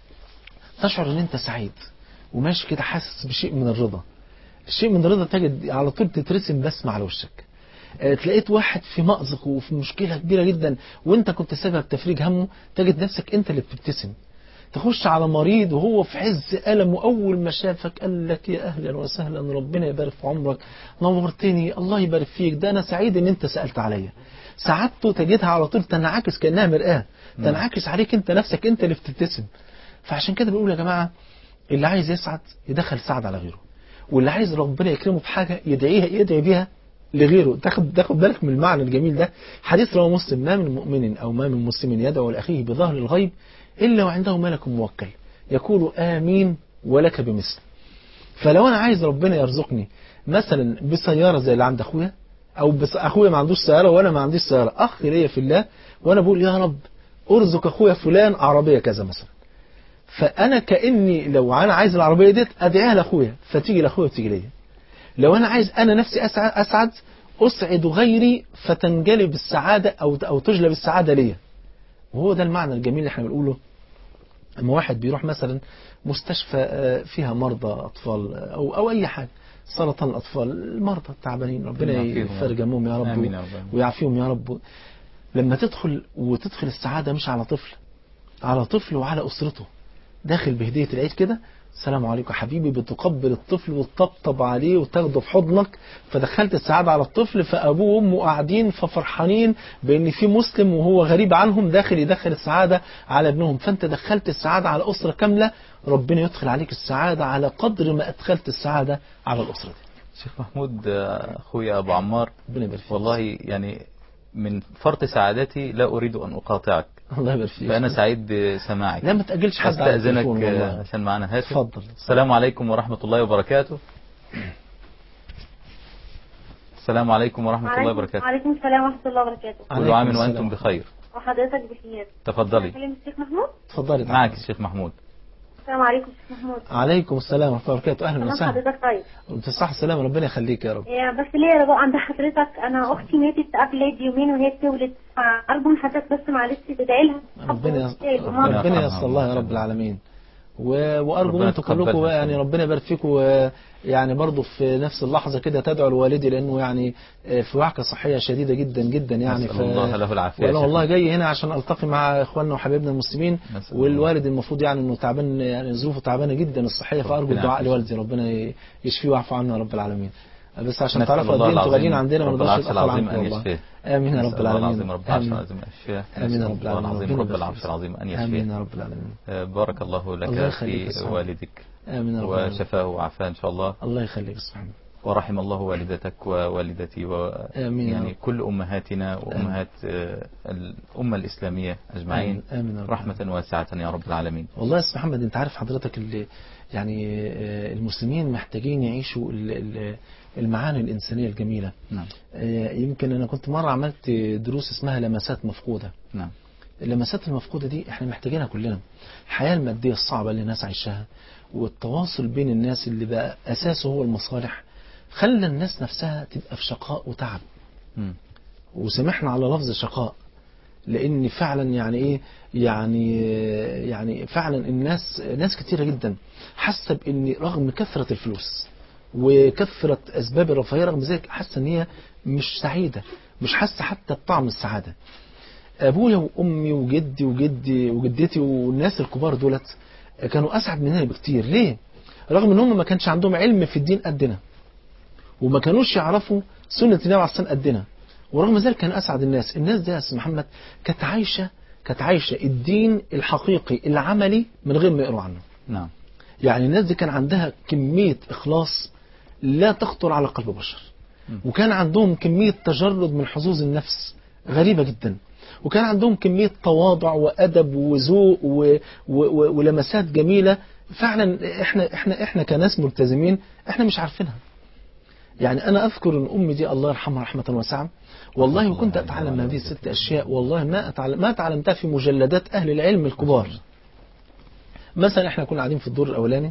تشعر ان انت سعيد وماشي كده حاسس بشيء من الرضا الشيء من الرضا تجد على طول تترسم بسمة على وشك آه، تلاقيت واحد في مأزق وفي مشكلة كبيرة جدا وانت كنت سبب تفريج همه تجد نفسك انت اللي بتبتسم تخش على مريض وهو في عز ألم وأول ما شافك قال لك يا أهلا وسهلا ربنا يبارك في عمرك نورتني الله يبارك فيك ده أنا سعيد إن أنت سألت عليا سعادته تجدها على طول تنعكس كأنها مرآة تنعكس عليك أنت نفسك أنت اللي بتبتسم فعشان كده بنقول يا جماعة اللي عايز يسعد يدخل سعد على غيره واللي عايز ربنا يكرمه بحاجة يدعيها يدعي بيها لغيره تاخد تاخد بالك من المعنى الجميل ده حديث رواه مسلم ما من مؤمن او ما من مسلم يدعو لاخيه بظهر الغيب الا وعنده ملك موكل يقول امين ولك بمثل فلو انا عايز ربنا يرزقني مثلا بسياره زي اللي عند اخويا او بس اخويا ما عندوش سياره وانا ما عنديش سياره اخ ليا في الله وانا بقول يا رب ارزق اخويا فلان عربيه كذا مثلا فانا كاني لو انا عايز العربيه ديت ادعيها لاخويا فتيجي لاخويا وتيجي ليا لو انا عايز انا نفسي اسعد, أسعد اسعد غيري فتنجلب السعاده او او تجلب السعاده ليا وهو ده المعنى الجميل اللي احنا بنقوله اما واحد بيروح مثلا مستشفى آه، فيها مرضى اطفال آه، او او اي حاجه سرطان الاطفال المرضى التعبانين ربنا يعافيهم. يفرج همهم يا رب آمين يا رب. ويعافيهم يا رب لما تدخل وتدخل السعاده مش على طفل على طفل وعلى اسرته داخل بهديه العيد كده السلام عليكم يا حبيبي بتقبل الطفل وتطبطب عليه وتاخده في حضنك فدخلت السعادة على الطفل فأبوه وأمه قاعدين ففرحانين بأن في مسلم وهو غريب عنهم داخل يدخل السعادة على ابنهم فأنت دخلت السعادة على أسرة كاملة ربنا يدخل عليك السعادة على قدر ما أدخلت السعادة على الأسرة دي شيخ محمود آه، أخويا أبو عمار ربنا يبارك فيك والله يعني من فرط سعادتي لا أريد أن أقاطعك الله يبارك فيك فأنا سعيد بسماعك لا ما تأجلش حد على أستأذنك التليفون آه، والله. عشان معنا هاتف اتفضل السلام عليكم ورحمة الله وبركاته السلام عليكم ورحمة الله وبركاته وعليكم السلام ورحمة الله وبركاته كل عليكم عام السلام. وأنتم بخير وحضرتك بخير تفضلي أكلم الشيخ محمود اتفضلي معك الشيخ محمود السلام عليكم شيخ محمود عليكم السلام ورحمة الله وبركاته أهلا سلام وسهلا حضرتك طيب وبتصحى السلام ربنا يخليك يا رب إيه، بس ليه رجاء عند حضرتك انا اختي ماتت قبل يومين وهي بتولد فارجو من حضرتك بس معلش تدعي لها ربنا يس- إيه، ربنا الأمور. ربنا يرحمها يسر الله يا ويرحمها. رب العالمين و- وارجو ربنا ان انتم كلكم يتقبلها بقى إن يعني شاء الله. ربنا يبارك فيكم و- يعني برضه في نفس اللحظه كده تدعو لوالدي لانه يعني في وعكه صحيه شديده جدا جدا يعني نسأل الله له العافية وانا يا والله شيخ. جاي هنا عشان التقي مع اخواننا وحبايبنا المسلمين نسأل الله. والوالد المفروض يعني انه تعبان يعني ظروفه تعبانه جدا الصحيه فارجو ربنا الدعاء يعافيه. لوالدي ربنا ي- يشفيه ويعفو عنه يا رب العالمين بس عشان نسأل تعرفوا قد الله ايه انتوا العظيم غاليين عندنا ما رب نقدرش العرش نتاخر العظيم عنكم أن والله يشفيه امين يا نسأل رب الله العالمين العظيم رب العرش آمين. العظيم أن يشفيه امين يا نسأل رب الله العالمين العظيم ربنا رب يبارك العرش فيك. العظيم أن امين يشفيه يا رب العالمين آه، بارك الله الله لك يخليك يا في صاحبي. والدك امين يا رب العالمين وشفاه وعافاه إن شاء الله الله يخليك سبحانه ورحم الله والدتك ووالدتي و آمين يا يعني رب. كل أمهاتنا وأمهات آه، الأمة الإسلامية أجمعين آمين. آمين يا رب. رحمة واسعة يا رب العالمين والله يا استاذ محمد انت عارف حضرتك اللي يعني آه، المسلمين محتاجين يعيشوا ال- ال- المعاني الإنسانية الجميلة نعم آه، يمكن أنا كنت مرة عملت دروس اسمها لمسات مفقودة نعم اللمسات المفقودة دي احنا محتاجينها كلنا الحياة المادية الصعبة اللي الناس عايشاها والتواصل بين الناس اللي بقى أساسه هو المصالح خلى الناس نفسها تبقى في شقاء وتعب مم. وسمحنا على لفظ شقاء لان فعلا يعني ايه يعني يعني فعلا الناس ناس كتيره جدا حاسه بان رغم كثره الفلوس وكثره اسباب الرفاهيه رغم ذلك حاسه ان هي مش سعيده مش حاسه حتى بطعم السعاده ابويا وامي وجدي وجدي وجدتي والناس الكبار دولت كانوا اسعد مننا بكتير ليه رغم ان هم ما كانش عندهم علم في الدين قدنا وما كانوش يعرفوا سنه النبي عليه الصلاه والسلام قدنا ورغم ذلك كان اسعد الناس الناس دي يا استاذ محمد كانت عايشه كانت عايشه الدين الحقيقي العملي من غير ما يقروا عنه نعم يعني الناس دي كان عندها كميه اخلاص لا تخطر على قلب بشر م. وكان عندهم كميه تجرد من حظوظ النفس غريبه جدا وكان عندهم كميه تواضع وادب وذوق و... و... و... ولمسات جميله فعلا احنا احنا احنا كناس ملتزمين احنا مش عارفينها يعني انا اذكر ان امي دي الله يرحمها رحمه واسعه والله الله وكنت عليه اتعلم وعلى هذه آله الست اشياء والله ما أتعلم ما تعلمتها في مجلدات اهل العلم الكبار مثلا احنا كنا قاعدين في الدور الاولاني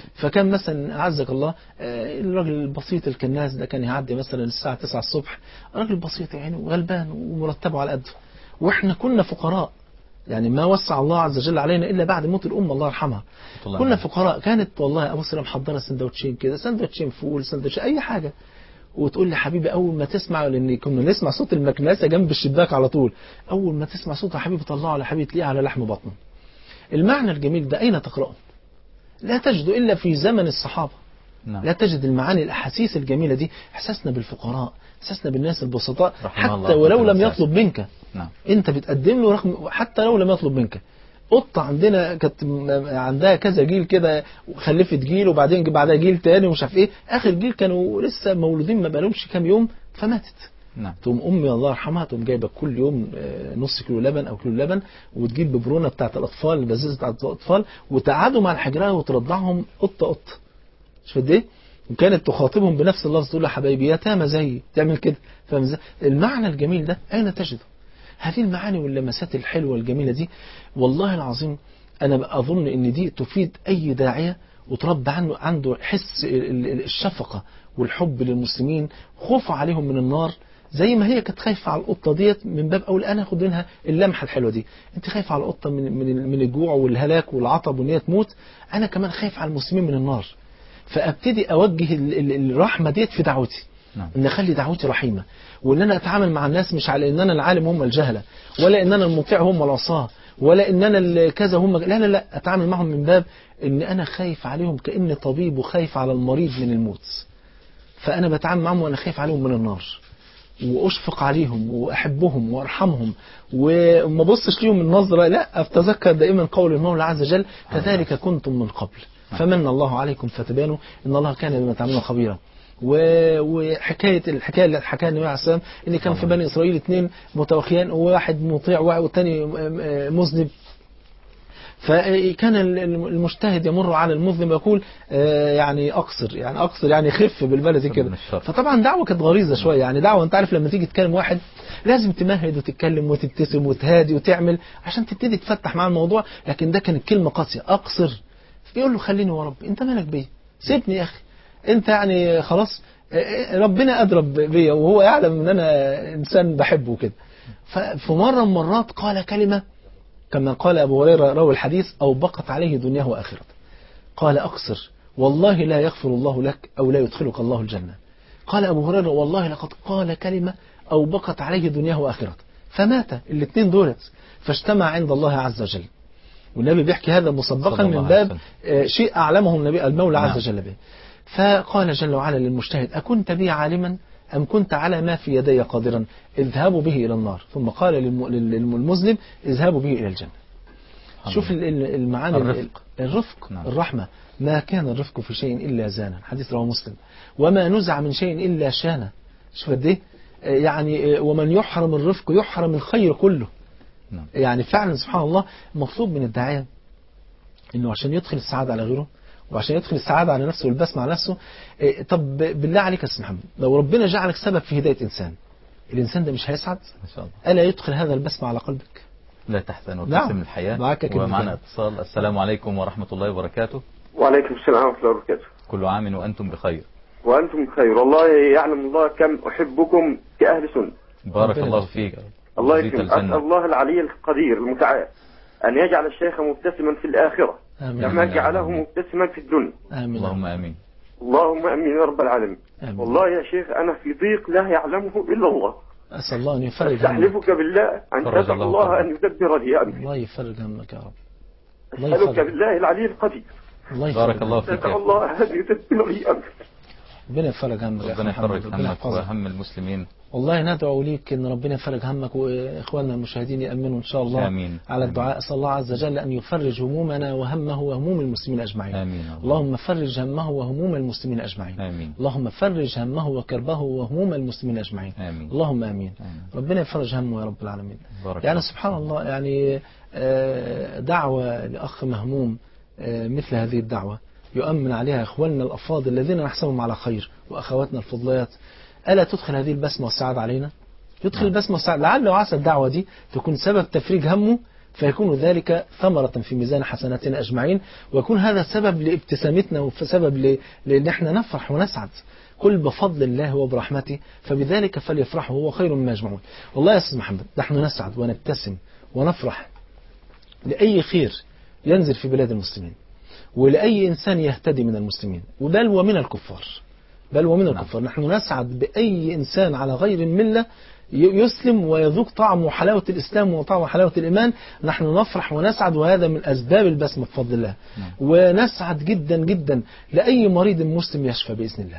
فكان مثلا أعزك الله آه، الراجل البسيط الكناس ده كان يعدي مثلا الساعة 9 الصبح راجل بسيط يعني وغلبان ومرتبه على قده واحنا كنا فقراء يعني ما وسع الله عز وجل علينا الا بعد موت الام الله يرحمها الله كنا يرحمه. فقراء كانت والله ابو سلام محضره سندوتشين كده سندوتشين فول سندوتش اي حاجه وتقول لي حبيبي اول ما تسمع لان كنا نسمع صوت المكنسه جنب الشباك على طول اول ما تسمع صوت يا حبيبي طلعه على حبيبي تلاقيه على لحم بطنه المعنى الجميل ده اين تقراه لا تجد الا في زمن الصحابه نعم لا تجد المعاني الأحاسيس الجميلة دي إحساسنا بالفقراء إحساسنا بالناس البسطاء رحمه الله حتى ولو رحمه لم الله. يطلب منك نعم أنت بتقدم له رغم حتى لو لم يطلب منك قطة عندنا كانت م- عندها كذا جيل كده وخلفت جيل وبعدين بعدها جيل تاني ومش عارف ايه اخر جيل كانوا لسه مولودين ما بقالهمش كام يوم فماتت نعم تقوم امي الله يرحمها تقوم جايبه كل يوم آه، نص كيلو لبن او كيلو لبن وتجيب ببرونه بتاعت الاطفال البزازه بتاعت الاطفال وتقعدوا مع الحجراء وترضعهم قطه قطه مش قد ايه وكانت تخاطبهم بنفس اللفظ تقول له حبايبي يتامى زي تعمل كده فاهم ازاي المعنى الجميل ده اين تجده هذه المعاني واللمسات الحلوه الجميله دي والله العظيم انا اظن ان دي تفيد اي داعيه وتربى عنه عنده حس ال- ال- الشفقه والحب للمسلمين خوف عليهم من النار زي ما هي كانت خايفه على القطه ديت من باب اول انا اخد منها اللمحه الحلوه دي انت خايفه على القطه من من من الجوع والهلاك والعطب وان هي تموت انا كمان خايف على المسلمين من النار فابتدي اوجه ال- ال- الرحمه ديت في دعوتي نعم ان اخلي دعوتي رحيمه وان انا اتعامل مع الناس مش على ان انا العالم هم الجهله ولا ان انا المطيع هم العصاه ولا ان انا ال- كذا هم لا لا لا اتعامل معهم من باب ان انا خايف عليهم كاني طبيب وخايف على المريض من الموت فانا بتعامل معهم وانا خايف عليهم من النار واشفق عليهم واحبهم وارحمهم وما بصش ليهم النظره لا اتذكر دائما قول المولى عز وجل كذلك كنتم من قبل فمن الله عليكم فتبانوا ان الله كان بما تعملون خبيرا و- وحكايه الحكايه اللي حكاها النبي عليه الصلاه والسلام ان كان في بني اسرائيل اثنين متوخيان وواحد مطيع والثاني مذنب فكان المجتهد يمر على المذنب يقول آه، يعني اقصر يعني اقصر يعني خف بالبلدي خف كده من الشر. فطبعا دعوه كانت غريزه شويه يعني دعوه انت عارف لما تيجي تكلم واحد لازم تمهد وتتكلم وتبتسم وتهادي وتعمل عشان تبتدي تفتح مع الموضوع لكن ده كانت كلمه قاسيه اقصر بيقول له خليني ورب انت مالك بيا سيبني يا اخي انت يعني خلاص آه، ربنا اضرب بيا وهو يعلم ان انا انسان بحبه كده ففي مره من المرات قال كلمه كما قال أبو هريرة روى الحديث أو بقت عليه دنياه وآخرته قال أقصر والله لا يغفر الله لك أو لا يدخلك الله الجنة قال أبو هريرة والله لقد قال كلمة أو بقت عليه دنياه وآخرته فمات الاثنين دولت فاجتمع عند الله عز وجل والنبي بيحكي هذا مسبقا صلى الله من عليه باب وسلم. آه، شيء أعلمه النبي المولى نعم. عز وجل به فقال جل وعلا للمجتهد أكنت بي عالما أم كنت على ما في يدي قادرا اذهبوا به إلى النار ثم قال للم- للمذنب اذهبوا به إلى الجنة شوف ال- ال- المعاني ال- الرفق. الرفق نعم. الرحمة ما كان الرفق في شيء إلا زانا حديث رواه مسلم وما نزع من شيء إلا شانا شوف قد إيه آه، يعني آه، ومن يحرم الرفق يحرم الخير كله نعم. يعني فعلا سبحان الله مطلوب من الداعية انه عشان يدخل السعادة على غيره وعشان يدخل السعادة على نفسه والبسمة على نفسه إيه، طب بالله عليك يا استاذ محمد لو ربنا جعلك سبب في هداية إنسان الإنسان ده مش هيسعد ما شاء الله ألا يدخل هذا البسمة على قلبك لا تحزن نعم. وتبتسم الحياة معك كلمة ومعنا كلمة. اتصال السلام عليكم ورحمة الله وبركاته وعليكم السلام ورحمة الله وبركاته كل عام وأنتم بخير وأنتم بخير والله يعلم الله كم أحبكم كأهل سنة بارك ربنا الله يجزيك. فيك الله وجزيك يكرمك أسأل الجنة الله العلي القدير المتعال أن يجعل الشيخ مبتسما في الآخرة آمين كما آمين. جعله مبتسما في الدنيا آمين اللهم آمين اللهم أمين يا رب العالمين آمين. والله يا شيخ أنا في ضيق لا يعلمه إلا الله أسأل الله أن يفرج همك أستحلفك بالله أن فرج تسأل الله الله قلبك. أن يدبر لي أمري الله يفرج همك يا رب الله أسألك يفرج بالله العلي القدير الله يفرج بارك الله همك. فيك أسأل يا الله أن يدبر لي أمري ربنا يفرج همك يا أخي ربنا محمد. يفرج ربنا همك يحفظك. وهم المسلمين والله ندعو ليك ان ربنا يفرج همك واخواننا المشاهدين يامنوا ان شاء الله آمين. على آمين. الدعاء اسال الله عز وجل ان يفرج همومنا وهمه وهموم المسلمين اجمعين آمين اللهم فرج همه وهموم المسلمين اجمعين آمين اللهم فرج همه وكربه وهموم المسلمين اجمعين آمين اللهم امين آمين. ربنا يفرج همه يا رب العالمين بارك يعني الله. سبحان الله يعني آه، دعوة لأخ مهموم آه، مثل هذه الدعوة يؤمن عليها إخواننا الأفاضل الذين نحسبهم على خير وأخواتنا الفضليات ألا تدخل هذه البسمة والسعادة علينا يدخل نعم. البسمة والسعادة لعل وعسى الدعوة دي تكون سبب تفريج همه فيكون ذلك ثمرة في ميزان حسناتنا أجمعين ويكون هذا سبب لابتسامتنا وسبب ل- لأن احنا نفرح ونسعد قل بفضل الله وبرحمته فبذلك فليفرحوا هو خير مما يجمعون والله يا أستاذ محمد نحن نسعد ونبتسم ونفرح لأي خير ينزل في بلاد المسلمين ولأي إنسان يهتدي من المسلمين بل ومن الكفار بل ومن الكفار نحن نسعد بأي إنسان على غير الملة ي- يسلم ويذوق طعم وحلاوة الإسلام وطعم وحلاوة الإيمان نحن نفرح ونسعد وهذا من أسباب البسمة بفضل الله ونسعد جدا جدا لأي مريض مسلم يشفى بإذن الله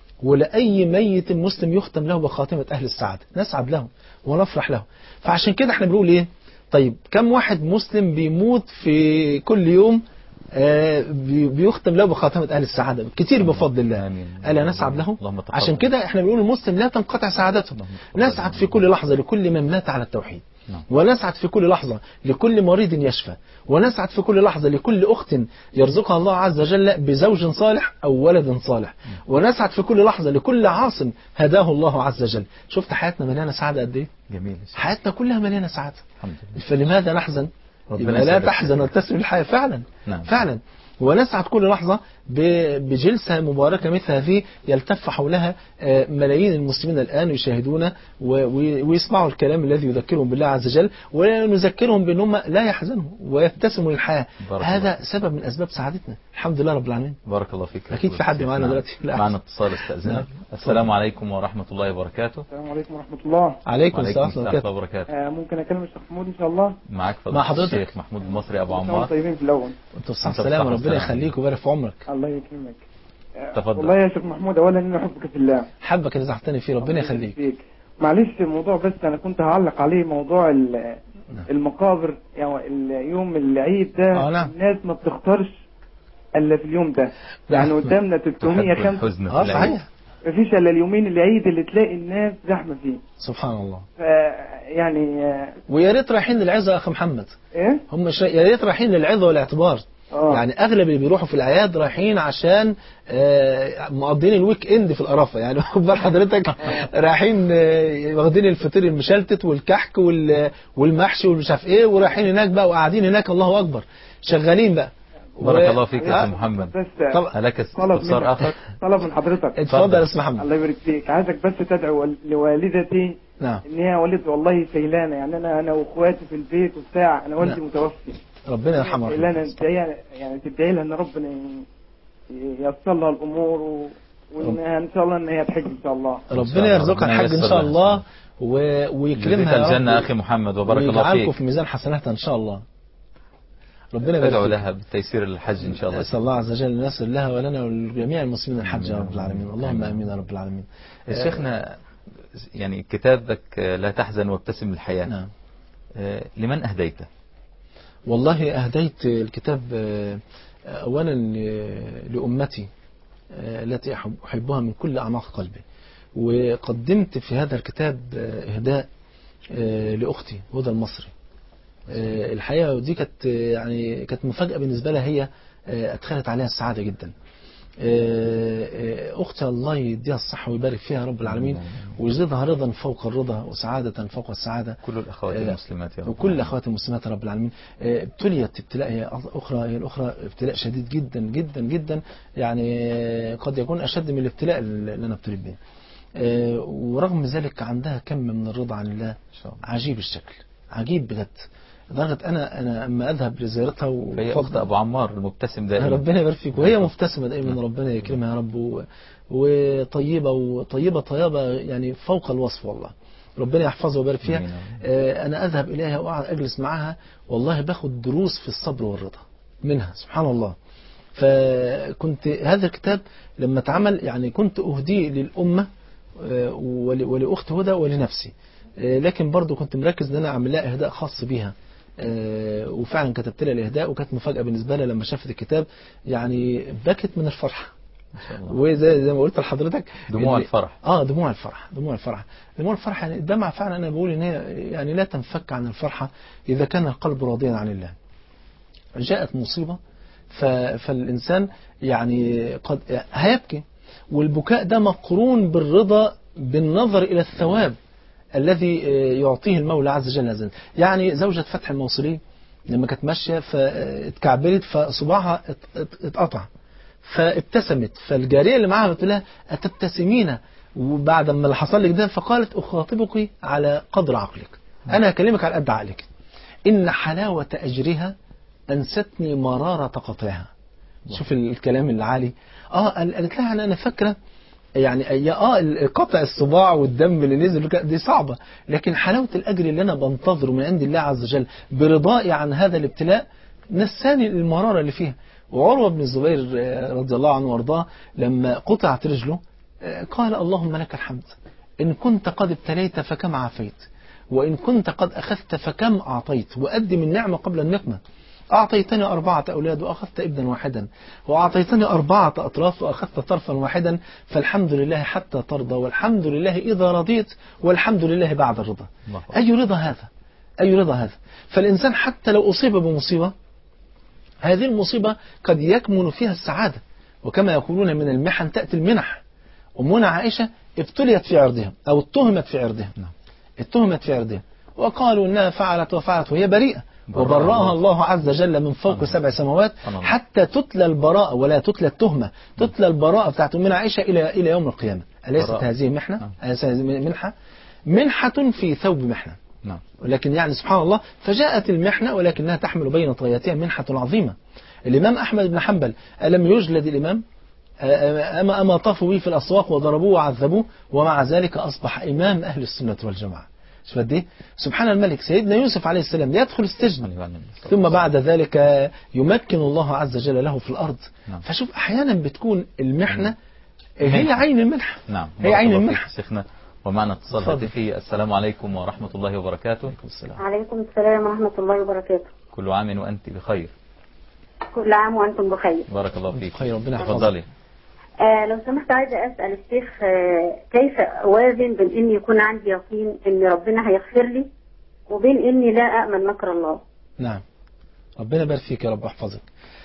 ولأي ميت مسلم يختم له بخاتمة أهل السعادة نسعد له ونفرح له فعشان كده احنا بنقول ايه طيب كم واحد مسلم بيموت في كل يوم آه، بي- بيختم له بخاتمة أهل السعادة كتير بفضل الله آمين. ألا نسعد له اللهم تقبل. عشان كده احنا بنقول المسلم لا تنقطع سعادته اللهم تقبل. نسعد في كل لحظة لكل من مات على التوحيد نعم. ونسعد في كل لحظة لكل مريض يشفى ونسعد في كل لحظة لكل أخت يرزقها الله عز وجل بزوج صالح أو ولد صالح ونسعد في كل لحظة لكل عاصم هداه الله عز وجل شفت حياتنا مليانة سعادة قد إيه جميل يا شيخ. حياتنا كلها مليانة سعادة الحمد لله فلماذا نحزن ربنا يبقى لا يسعدك. تحزن وتسر الحياة فعلا نعم. فعلا ونسعد كل لحظة ب- بجلسة مباركة مثل هذه يلتف حولها آه، ملايين المسلمين الآن يشاهدون و- و- ويسمعوا الكلام الذي يذكرهم بالله عز وجل ونذكرهم بأنهم لا يحزنوا ويبتسموا للحياة بارك هذا سبب من أسباب سعادتنا الحمد لله رب العالمين بارك الله فيك أكيد في حد معانا نعم. دلوقتي. لا. معنا اتصال استأذنك نعم. السلام عليكم ورحمة الله وبركاته السلام عليكم ورحمة الله عليكم وعليكم السلام السلام ورحمة ورحمة الله الله وبركاته آه ممكن أكلم الشيخ محمود إن شاء الله معك فضل مع حضرتك. الشيخ محمود المصري أبو كل سنة عمار وأنتم طيبين في الأول وأنتم بصحة أنت السلامة بصحة ربنا والسلامة. يخليك ويبارك في عمرك الله يكرمك آه، تفضل. والله يا شيخ محمود أولا إني أحبك في الله حبك اللي زعلتني فيه ربنا الله يخليك فيك. معلش الموضوع بس أنا كنت هعلق عليه موضوع ال- المقابر يعني اليوم العيد ده آه، نعم. الناس ما بتختارش إلا في اليوم ده يعني نعم. قدامنا تحب 305 الحزن في اه العيد. صحيح مفيش إلا اليومين العيد اللي تلاقي الناس زحمة فيه سبحان الله ف يعني آه، ويا ريت رايحين للعظة يا أخي محمد إيه؟ هم شا... يا ريت رايحين للعظة والاعتبار آه. يعني اغلب اللي بيروحوا في الاعياد رايحين عشان آه، مقضين الويك اند في القرافه يعني واخد بال حضرتك رايحين آه، واخدين الفطير المشلتت والكحك وال- والمحشي والمش عارف ايه ورايحين هناك بقى وقاعدين هناك الله اكبر شغالين بقى بارك و- الله فيك يا آه، أخي محمد بس طب هلك طلب استفسار منك آخر طلب من حضرتك اتفضل يا استاذ محمد الله يبارك فيك عايزك بس تدعو وال- لوالدتي نعم ان هي والدتي والله سيلانه يعني انا انا واخواتي في البيت وبتاع انا والدي نعم. متوفي ربنا يرحمه سيلانه ويرحمه. تدعي يعني تدعي لها ان ربنا ي- ييسر لها الامور و... وانها ان شاء الله ان هي تحج ان شاء الله ربنا يرزقها ربنا الحج ان ييسر شاء لها. الله و... ويكرمها جزيك يا الجنة يا رب أخي محمد وبارك الله ويجعلكم فيك في ميزان حسناتها ان شاء الله ربنا يبارك ادعو فيك. لها بالتيسير الحج إن شاء الله نسأل الله عز وجل أن ييسر لها ولنا ولجميع المسلمين الحج يا رب العالمين اللهم آمين يا رب العالمين شيخنا يعني كتابك لا تحزن وابتسم للحياة نعم آه، لمن أهديته والله أهديت الكتاب آه، أولا ل- لأمتي آه، التي أحب- أحبها من كل أعماق قلبي وقدمت في هذا الكتاب آه، إهداء آه، لأختي هدى المصري آه، الحقيقة دي كانت آه، يعني كانت مفاجأة بالنسبة لها هي آه، أدخلت عليها السعادة جدا آه، آه، أختي الله يديها الصحة ويبارك فيها يا رب العالمين ويزيدها رضا فوق الرضا وسعادة فوق السعادة كل الأخوات آه، المسلمات يا رب وكل اخواتي المسلمات يا رب العالمين آه، ابتليت ابتلاء هي اخرى هي الاخرى ابتلاء شديد جدا جدا جدا يعني آه، قد يكون اشد من الابتلاء اللي انا ابتليت به آه، ورغم ذلك عندها كم من الرضا عن الله إن شاء الله عجيب الشكل عجيب بجد لدرجه انا انا اما اذهب لزيارتها هي وفضل- أخت أبو عمار المبتسم دائما ربنا يبارك فيك وهي مبتسمة دائما ربنا يكرمها يا رب و- وطيبة وطيبة طيبة يعني فوق الوصف والله ربنا يحفظها ويبارك فيها آمين. آه، أنا أذهب إليها وأقعد أجلس معها والله باخد دروس في الصبر والرضا منها سبحان الله فكنت هذا الكتاب لما اتعمل يعني كنت أهديه للأمة آه، ول- ولأخت هدى ولنفسي آه، لكن برضو كنت مركز ان انا اعمل لها اهداء خاص بيها آه، وفعلا كتبت لها الاهداء وكانت مفاجاه بالنسبه لها لما شافت الكتاب يعني بكت من الفرحه إن شاء الله وزي زي ما قلت لحضرتك دموع إن- الفرح اه دموع الفرح دموع الفرح دموع الفرح يعني الدمعة فعلا انا بقول ان هي يعني لا تنفك عن الفرحة اذا كان القلب راضيا عن الله جاءت مصيبة ف... فالانسان يعني قد هيبكي والبكاء ده مقرون بالرضا بالنظر الى الثواب الذي آه، يعطيه المولى عز وجل عز وجل. يعني زوجة فتح الموصلي لما كانت ماشيه فاتكعبلت فصباعها ات- ات- اتقطع فابتسمت فالجاريه اللي معاها بتقول لها اتبتسمين وبعد ما اللي حصل لك ده فقالت اخاطبك على قدر عقلك انا هكلمك على قد عقلك ان حلاوه اجرها انستني مراره قطعها شوف الكلام العالي اه قال- قالت لها انا انا فاكره يعني هي اه قطع الصباع والدم اللي نزل دي صعبه لكن حلاوه الاجر اللي انا بنتظره من عند الله عز وجل برضائي عن هذا الابتلاء نساني المراره اللي فيها وعروه بن الزبير آه، رضي الله عنه وارضاه لما قطعت رجله آه، قال اللهم لك الحمد ان كنت قد ابتليت فكم عافيت وإن كنت قد أخذت فكم أعطيت وأدم النعمة قبل النقمة أعطيتني أربعة أولاد وأخذت ابنا واحدا وأعطيتني أربعة أطراف وأخذت طرفا واحدا فالحمد لله حتى ترضى والحمد لله إذا رضيت والحمد لله بعد الرضا الله أكبر. أي رضا هذا أي رضا هذا فالإنسان حتى لو أصيب بمصيبة هذه المصيبة قد يكمن فيها السعادة وكما يقولون من المحن تأتي المنح أمنا عائشة ابتليت في عرضها أو اتهمت في عرضها نعم. اتهمت في عرضها وقالوا انها فعلت وفعلت وهي بريئة برأها وبرأها الله. الله عز وجل من فوق الله. سبع سماوات الله. حتى تتلى البراءة ولا تتلى التهمة تتلى البراءة بتاعت أمنا عائشة إلى إلى يوم القيامة أليست براءة. هذه محنة؟ نعم. أليست هذه منحة؟ منحة في ثوب محنة نعم ولكن يعني سبحان الله فجاءت المحنة ولكنها تحمل بين طياتها منحة عظيمة الإمام أحمد بن حنبل ألم يجلد الإمام أما أما طافوا به في الأسواق وضربوه وعذبوه ومع ذلك أصبح إمام أهل السنة والجماعة شوف قد إيه سبحان الملك سيدنا يوسف عليه السلام يدخل السجن عليه وعلى النبي. ثم بعد ذلك يمكن الله عز وجل له في الأرض نعم. فشوف أحيانا بتكون المحنة هي منحة. عين المنحة نعم هي بارك عين الله فيك المنحة شيخنا ومعنا اتصال اتفضل. هاتفي السلام عليكم ورحمة الله وبركاته السلام عليكم السلام ورحمة الله وبركاته كل عام وأنت بخير كل عام وأنتم بخير بارك الله فيك بخير، ربنا يحفظك. تفضلي آه لو سمحت عايزة أسأل الشيخ آه كيف أوازن بين إني يكون عندي يقين إن ربنا هيغفر لي وبين إني لا أأمن مكر الله نعم ربنا يبارك فيك يا رب يحفظك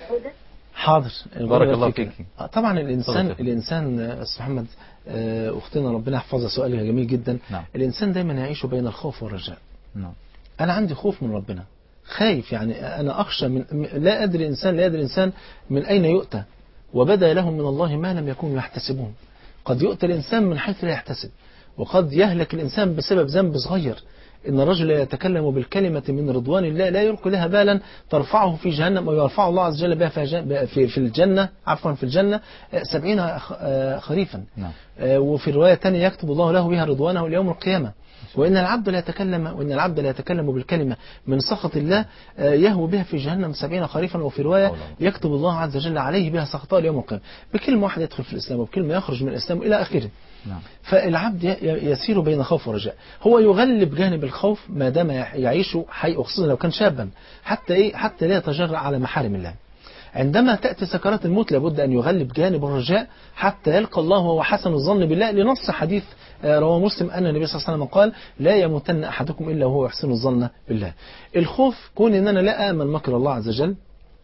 حاضر بارك الله فيك. فيك. آه، طبعا الانسان اتفضل. الانسان آه، استاذ محمد آه، اختنا ربنا يحفظها سؤالها جميل جدا نعم. الانسان دايما يعيش بين الخوف والرجاء نعم انا عندي خوف من ربنا خايف يعني انا اخشى من م- لا ادري انسان لا يدري انسان من اين يؤتى وبدا لهم من الله ما لم يكونوا يحتسبون قد يؤتى الانسان من حيث لا يحتسب وقد يهلك الانسان بسبب ذنب صغير إن الرجل لا يتكلم بالكلمة من رضوان الله لا يلقي لها بالا ترفعه في جهنم ويرفع الله عز وجل بها في جن- في في الجنة عفوا في الجنة آه، سبعين خ- آه، خريفا نعم آه، وفي رواية تانية يكتب الله له بها رضوانه ليوم القيامة وإن العبد لا يتكلم وإن العبد لا يتكلم بالكلمة من سخط الله آه، يهوي بها في جهنم سبعين خريفا وفي رواية حول ولا يكتب الله عز وجل عليه بها سخطاء ليوم القيامة بكلمة واحدة يدخل في الإسلام وبكلمة يخرج من الإسلام إلى آخره نعم فالعبد ي- ي- يسير بين خوف ورجاء هو يغلب جانب الخوف ما دام يح- يعيش حي خصوصا لو كان شابا حتى ايه حتى لا يتجرأ على محارم الله عندما تأتي سكرات الموت لابد أن يغلب جانب الرجاء حتى يلقى الله وهو حسن الظن بالله لنص حديث آه، رواه مسلم أن النبي صلى الله عليه وسلم قال لا يموتن أحدكم إلا وهو يحسن الظن بالله الخوف كون أن أنا لا آمن مكر الله عز وجل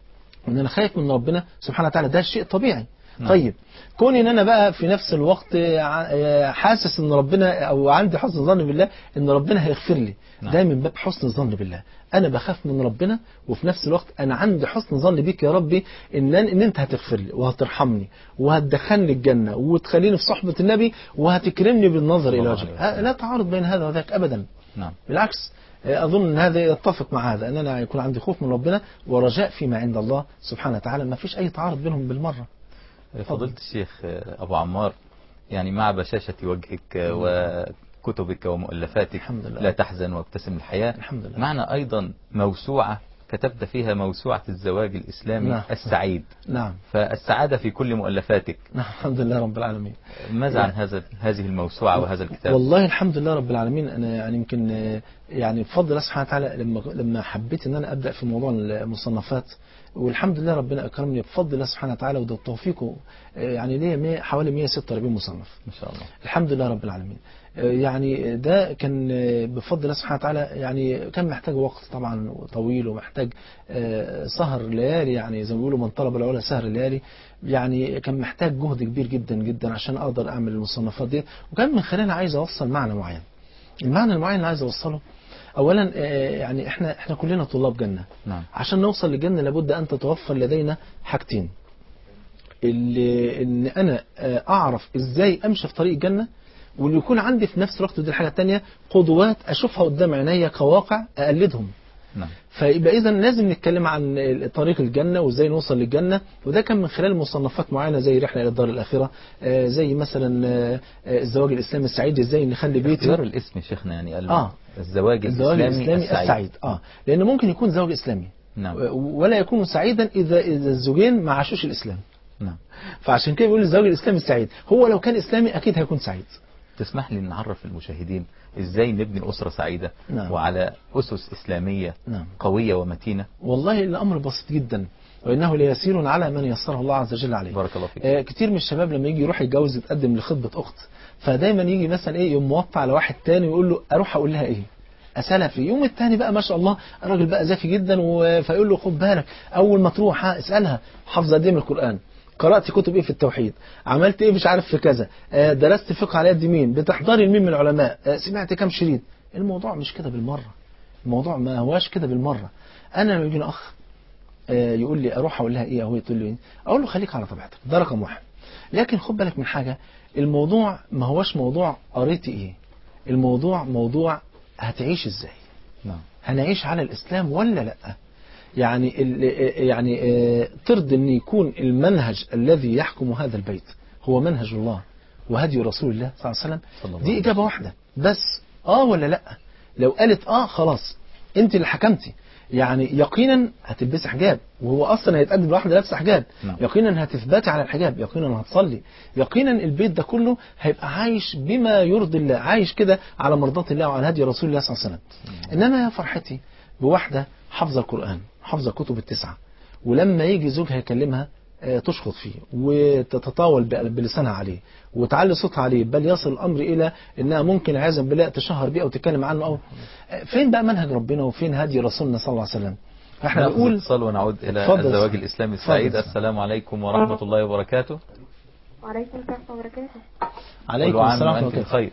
وأن أنا خايف من ربنا سبحانه وتعالى ده شيء طبيعي نعم. طيب كون ان انا بقى في نفس الوقت ع- حاسس ان ربنا او عندي حسن ظن بالله ان ربنا هيغفر لي نعم. ده من باب حسن الظن بالله انا بخاف من ربنا وفي نفس الوقت انا عندي حسن ظن بيك يا ربي ان ان انت هتغفر لي وهترحمني وهتدخلني الجنه وتخليني في صحبه النبي وهتكرمني بالنظر الى الله وجهك عليه وسلم. لا تعارض بين هذا وذاك ابدا نعم بالعكس أظن أن هذا يتفق مع هذا أن أنا يكون عندي خوف من ربنا ورجاء فيما عند الله سبحانه وتعالى ما فيش أي تعارض بينهم بالمرة فضيلة الشيخ أبو عمار يعني مع بشاشة وجهك وكتبك ومؤلفاتك الحمد لله. لا تحزن وابتسم الحياة الحمد لله. معنا أيضا موسوعة كتبت فيها موسوعة الزواج الإسلامي نعم. السعيد نعم فالسعادة في كل مؤلفاتك نعم الحمد لله رب العالمين ماذا عن هذا هذه الموسوعة وهذا الكتاب والله الحمد لله رب العالمين انا يعني يمكن آه، يعني بفضل الله سبحانه وتعالى لما لما حبيت ان انا ابدا في موضوع المصنفات والحمد لله ربنا اكرمني بفضل الله سبحانه وتعالى وده توفيقه آه، يعني ليا 100 حوالي 146 مصنف ما شاء الله الحمد لله رب العالمين آه، يعني ده كان آه، بفضل الله سبحانه وتعالى يعني كان محتاج وقت طبعا طويل ومحتاج آه، سهر ليالي يعني زي ما بيقولوا من طلب العلا سهر الليالي يعني كان محتاج جهد كبير جدا جدا عشان اقدر اعمل المصنفات دي وكان من خلالها عايز اوصل معنى معين المعنى المعين اللي عايز اوصله اولا آه، يعني احنا احنا كلنا طلاب جنه نعم عشان نوصل للجنه لابد ان تتوفر لدينا حاجتين اللي ان انا آه، اعرف ازاي امشي في طريق الجنه واللي يكون عندي في نفس الوقت ودي الحاجه الثانيه قدوات اشوفها قدام عينيا كواقع اقلدهم نعم فيبقى اذا لازم نتكلم عن طريق الجنه وازاي نوصل للجنه وده كان من خلال مصنفات معينه زي رحله الى الدار الاخره آه، زي مثلا آه، آه، الزواج الاسلامي السعيد ازاي نخلي بيتي اختيار الاسم يا شيخنا يعني ال- آه. الزواج الزواج الإسلامي, الاسلامي السعيد, السعيد اه لان ممكن يكون زواج اسلامي نعم ولا يكون سعيدا اذا اذا الزوجين ما عاشوش الاسلام نعم فعشان كده بيقول الزواج الاسلامي السعيد هو لو كان اسلامي اكيد هيكون سعيد تسمح لي نعرف المشاهدين ازاي نبني أسرة سعيدة نعم. وعلى أسس إسلامية نعم قوية ومتينة والله الامر بسيط جدا وانه ليسير على من يسره الله عز وجل عليه بارك الله فيك آه، كتير من الشباب لما يجي يروح يتجوز يتقدم لخطبه اخت فدايما يجي مثلا ايه يوم موقع على واحد تاني ويقول له اروح اقول لها ايه اسالها في يوم التاني بقى ما شاء الله الراجل بقى ذكي جدا و- فيقول له خد بالك اول ما تروح ها اسالها حافظه قد ايه من القران قرات كتب ايه في التوحيد عملت ايه مش عارف في كذا آه، درست فقه على يد مين بتحضري لمين من العلماء آه، سمعت كام شريط الموضوع مش كده بالمره الموضوع ما هواش كده بالمره انا لما يجيني اخ آه، يقول لي اروح اقول لها ايه او هي تقول لي ايه اقول له خليك على طبيعتك ده رقم واحد لكن خد بالك من حاجه الموضوع ما هوش موضوع قريتي ايه الموضوع موضوع هتعيش ازاي نعم هنعيش على الاسلام ولا لا يعني ال- يعني آه، ترضي ان يكون المنهج الذي يحكم هذا البيت هو منهج الله وهدي رسول الله صلى الله عليه وسلم صلى الله دي عليه اجابه واحده بس اه ولا لا لو قالت اه خلاص انت اللي حكمتي يعني يقينا هتلبسي حجاب وهو اصلا هيتقدم لواحده لابسه حجاب نعم. يقينا هتثبتي على الحجاب يقينا هتصلي يقينا البيت ده كله هيبقى عايش بما يرضي الله عايش كده على مرضاة الله وعلى هدي رسول الله صلى الله عليه وسلم انما يا فرحتي بواحده حافظه القران حافظه كتب التسعه ولما يجي زوجها يكلمها آه، تشخط فيه وتتطاول ب- بلسانها عليه وتعلي صوتها عليه بل يصل الامر الى انها ممكن عياذا بالله تشهر بيه او تتكلم عنه او آه، فين بقى منهج ربنا وفين هدي رسولنا صلى الله عليه وسلم احنا ناخذ بنقول اتصال ونعود إلى اتفضل. الزواج الإسلامي السعيد اتفضل. السلام عليكم ورحمة الله وبركاته وعليكم السلام وبركاته عليكم كل عام السلام ورحمه وأنت الله بخير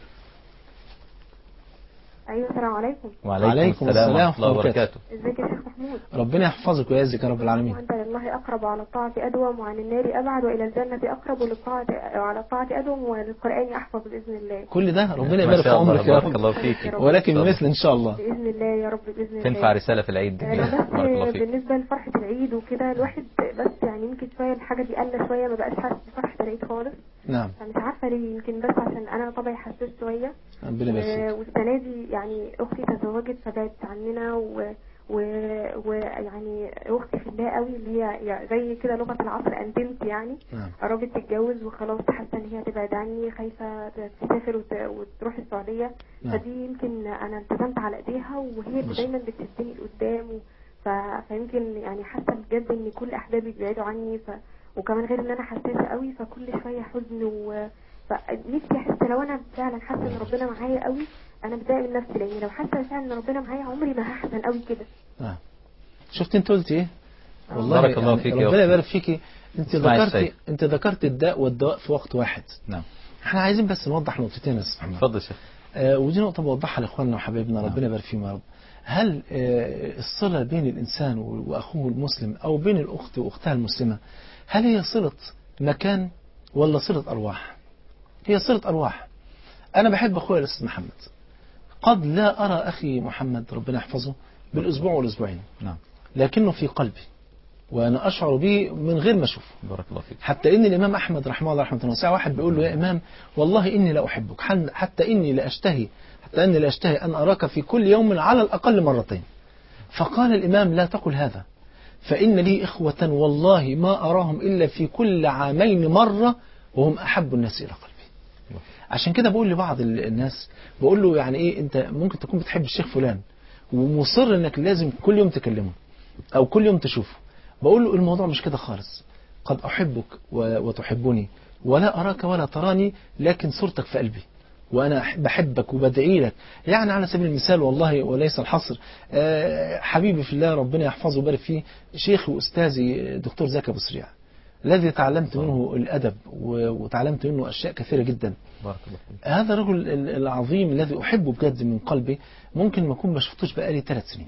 ايوه السلام عليكم وعليكم عليكم السلام السلام ورحمة الله ورحمة الله وبركاته ازيك يا شيخ محمود ربنا يحفظك ويعزك يا رب العالمين وانت لله اقرب وعلى الطاعه ادوم وعن النار ابعد والى الجنه اقرب وللطاعه وعلى الطاعه ادوم وللقران احفظ باذن الله كل ده ربنا ما يبارك في شاء الله عمرك يا بارك رب الله فيك ولكن اتفضل. مثل ان شاء الله باذن الله يا رب باذن الله تنفع رسالة في العيد آه، جميلة بس بارك الله فيك بالنسبه لفرحه العيد وكده الواحد بس يعني يمكن شويه الحاجه دي قل شويه ما بقاش حاسس بفرحه العيد خالص نعم فمش عارفه ليه يمكن بس عشان انا طبعي حساس شويه ربنا يبارك و- فيك والسنه دي يعني اختي تزوجت فبعدت عننا و و- ويعني اختي في الله قوي اللي هي يعني زي كده لغه العصر انتمت يعني نعم قربت تتجوز وخلاص حاسه ان هي تبعد عني خايفه تسافر وت- وتروح السعوديه نعم. فدي يمكن انا التزمت على ايديها وهي اللي دايما بتشدني لقدام و- ف- فيمكن يعني حاسه بجد ان كل احبابي بيبعدوا عني ف وكمان غير ان انا حساسه قوي فكل شويه حزن و فنفسي احس لو انا فعلا حاسه ان ربنا معايا قوي انا بتضايق من نفسي لان لو حاسه فعلا ان ربنا معايا عمري ما هحزن قوي كده نعم شفت انت قلت ايه والله بارك الله يعني فيك يا ربنا أختي. يبارك فيكي انت اسمعي ذكرتي السيد. انت ذكرت الداء والدواء في وقت واحد نعم احنا عايزين بس نوضح نقطتين يا استاذ محمد اتفضل يا شيخ آه ودي نقطه بوضحها لاخواننا وحبايبنا نعم. ربنا يبارك فيهم يا رب هل آه الصله بين الانسان و- واخوه المسلم او بين الاخت واختها المسلمه هل هي صله مكان ولا صله ارواح هي صله ارواح انا بحب اخويا الاستاذ محمد قد لا ارى اخي محمد ربنا يحفظه بالاسبوع والاسبوعين نعم لكنه في قلبي وانا اشعر به من غير ما اشوفه بارك الله فيك حتى ان الامام احمد رحمه الله رحمه واسعه واحد بيقول له يا امام والله اني لا احبك حن- حتى اني لا اشتهي حتى اني لا اشتهي ان اراك في كل يوم على الاقل مرتين فقال الامام لا تقل هذا فان لي اخوه والله ما اراهم الا في كل عامين مره وهم احب الناس الى قلبي عشان كده بقول لبعض ال- الناس بقول له يعني ايه انت ممكن تكون بتحب الشيخ فلان ومصر انك لازم كل يوم تكلمه او كل يوم تشوفه بقول له الموضوع مش كده خالص قد احبك و- وتحبني ولا اراك ولا تراني لكن صورتك في قلبي وانا أح- بحبك وبدعي لك يعني على سبيل المثال والله وليس الحصر آه، حبيبي في الله ربنا يحفظه ويبارك فيه شيخي واستاذي دكتور زكي ابو سريع الذي تعلمت منه الأدب و- وتعلمت منه أشياء كثيرة جدا بارك الله فيك هذا الرجل ال- العظيم الذي أحبه بجد من قلبي ممكن ما أكون ما شفتوش بقالي ثلاث سنين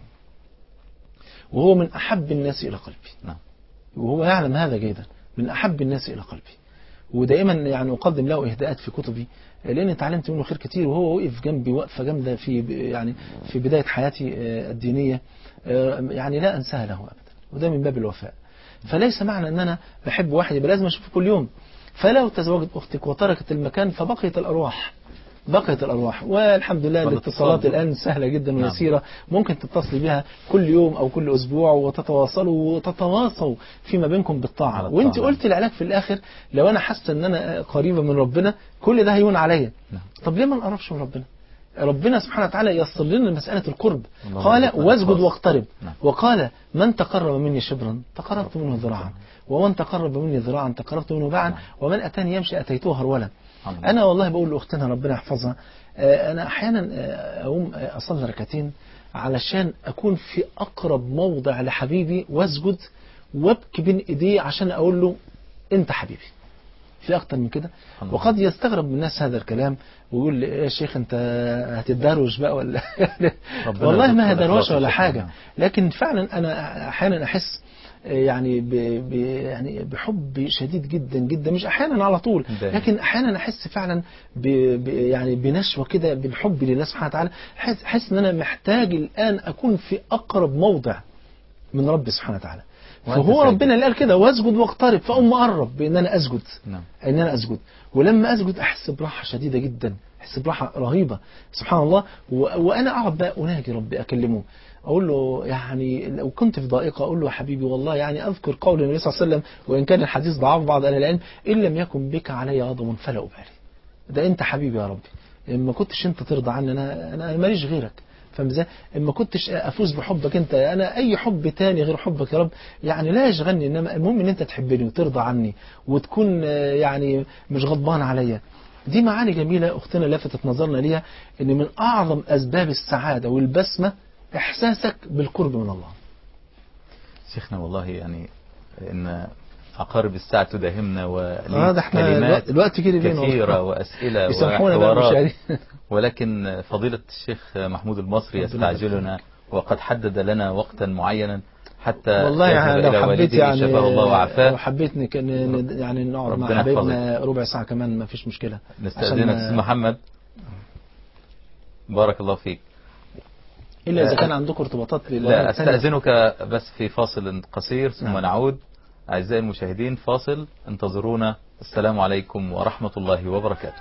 وهو من أحب الناس إلى قلبي نعم. وهو يعلم هذا جيدا من أحب الناس إلى قلبي ودائما يعني أقدم له إهداءات في كتبي لأني تعلمت منه خير كتير وهو وقف جنبي وقفة جامدة في يعني في بداية حياتي آه، الدينية آه، يعني لا أنساها له أبدا وده من باب الوفاء فليس معنى أن أنا بحب واحد يبقى لازم أشوفه كل يوم فلو تزوجت أختك وتركت المكان فبقيت الأرواح بقيت الأرواح والحمد لله والاتصال الاتصالات بها. الآن سهلة جدا نعم. ويسيرة ممكن تتصلي بها كل يوم أو كل أسبوع وتتواصلوا وتتواصوا فيما بينكم على بالطاعة الطاعة. وانت قلت العلاج في الآخر لو أنا حاسة أن أنا قريبة من ربنا كل ده هيون عليا نعم. طب ليه ما نقربش من ربنا ربنا سبحانه وتعالى ييسر لنا مسألة القرب اللهم قال ارزقنا واسجد الإخلاص. واقترب نعم. وقال من تقرب مني شبرا تقربت منه ذراعا ومن تقرب مني ذراعا تقربت منه باعا نعم. ومن أتاني يمشي أتيته هرولا الحمد لله. أنا والله بقول لأختنا ربنا يحفظها آه، أنا أحيانا آه، أقوم آه، أصلي ركعتين علشان أكون في أقرب موضع لحبيبي وأسجد وأبكي بين إيديه عشان أقول له أنت حبيبي في أكتر من كده الحمد وقد يستغرب من الناس هذا الكلام ويقول لي إيه يا شيخ أنت هتتدروش بقى ولا ربنا والله ما هي يرزقنا دروشة الإخلاص ولا والشكر. حاجة نعم. لكن فعلا أنا أحيانا أحس يعني ب ب يعني بحب شديد جدا جدا مش احيانا على طول دايما. لكن احيانا احس فعلا ب ب يعني بنشوه كده بالحب لله سبحانه وتعالى احس احس ان انا محتاج الان اكون في اقرب موضع من ربي سبحانه وتعالى وأنت فهو ساجد. ربنا اللي قال كده واسجد واقترب فاقوم اقرب بان انا اسجد نعم ان انا اسجد ولما اسجد احس براحه شديده جدا احس براحه رهيبه سبحان الله و... وانا اقعد بقى اناجي ربي اكلمه اقول له يعني لو كنت في ضائقه اقول له يا حبيبي والله يعني اذكر قول النبي صلى الله عليه وسلم وان كان الحديث ضعاف بعض اهل العلم ان لم يكن بك علي غضب فلا ابالي ده انت حبيبي يا ربي ما كنتش انت ترضى عني انا انا ماليش غيرك فاهم ازاي؟ ما كنتش افوز بحبك انت انا اي حب تاني غير حبك يا رب يعني لا يشغلني انما المهم ان انت تحبني وترضى عني وتكون آه، يعني مش غضبان عليا دي معاني جميلة أختنا لفتت نظرنا ليها إن من أعظم أسباب السعادة والبسمة إحساسك بالقرب من الله شيخنا والله يعني ان عقارب الساعة تداهمنا آه ده احنا ولكلمات الوقت- الوقت جري بينا والله. كثيرة وأسئلة يسامحونا بقى وحوارات المشاهدين ولكن فضيلة الشيخ محمود المصري ربنا يستعجلنا وقد حدد لنا وقتا معينا حتى والله يذهب يعني لو إلى حبيت والده يعني شفاه الله لو وعافاه حبيت نك- ن- ن- يعني نقعد مع ربنا حبايبنا ربع ساعة كمان ما فيش مشكلة نستأذنك عشان- أستاذ محمد بارك الله فيك إلا إذا آه، كان عندكم ارتباطات لا للوقت الثانية. أستأذنك بس في فاصل قصير ثم نعم. نعود أعزائي المشاهدين فاصل انتظرونا السلام عليكم ورحمة الله وبركاته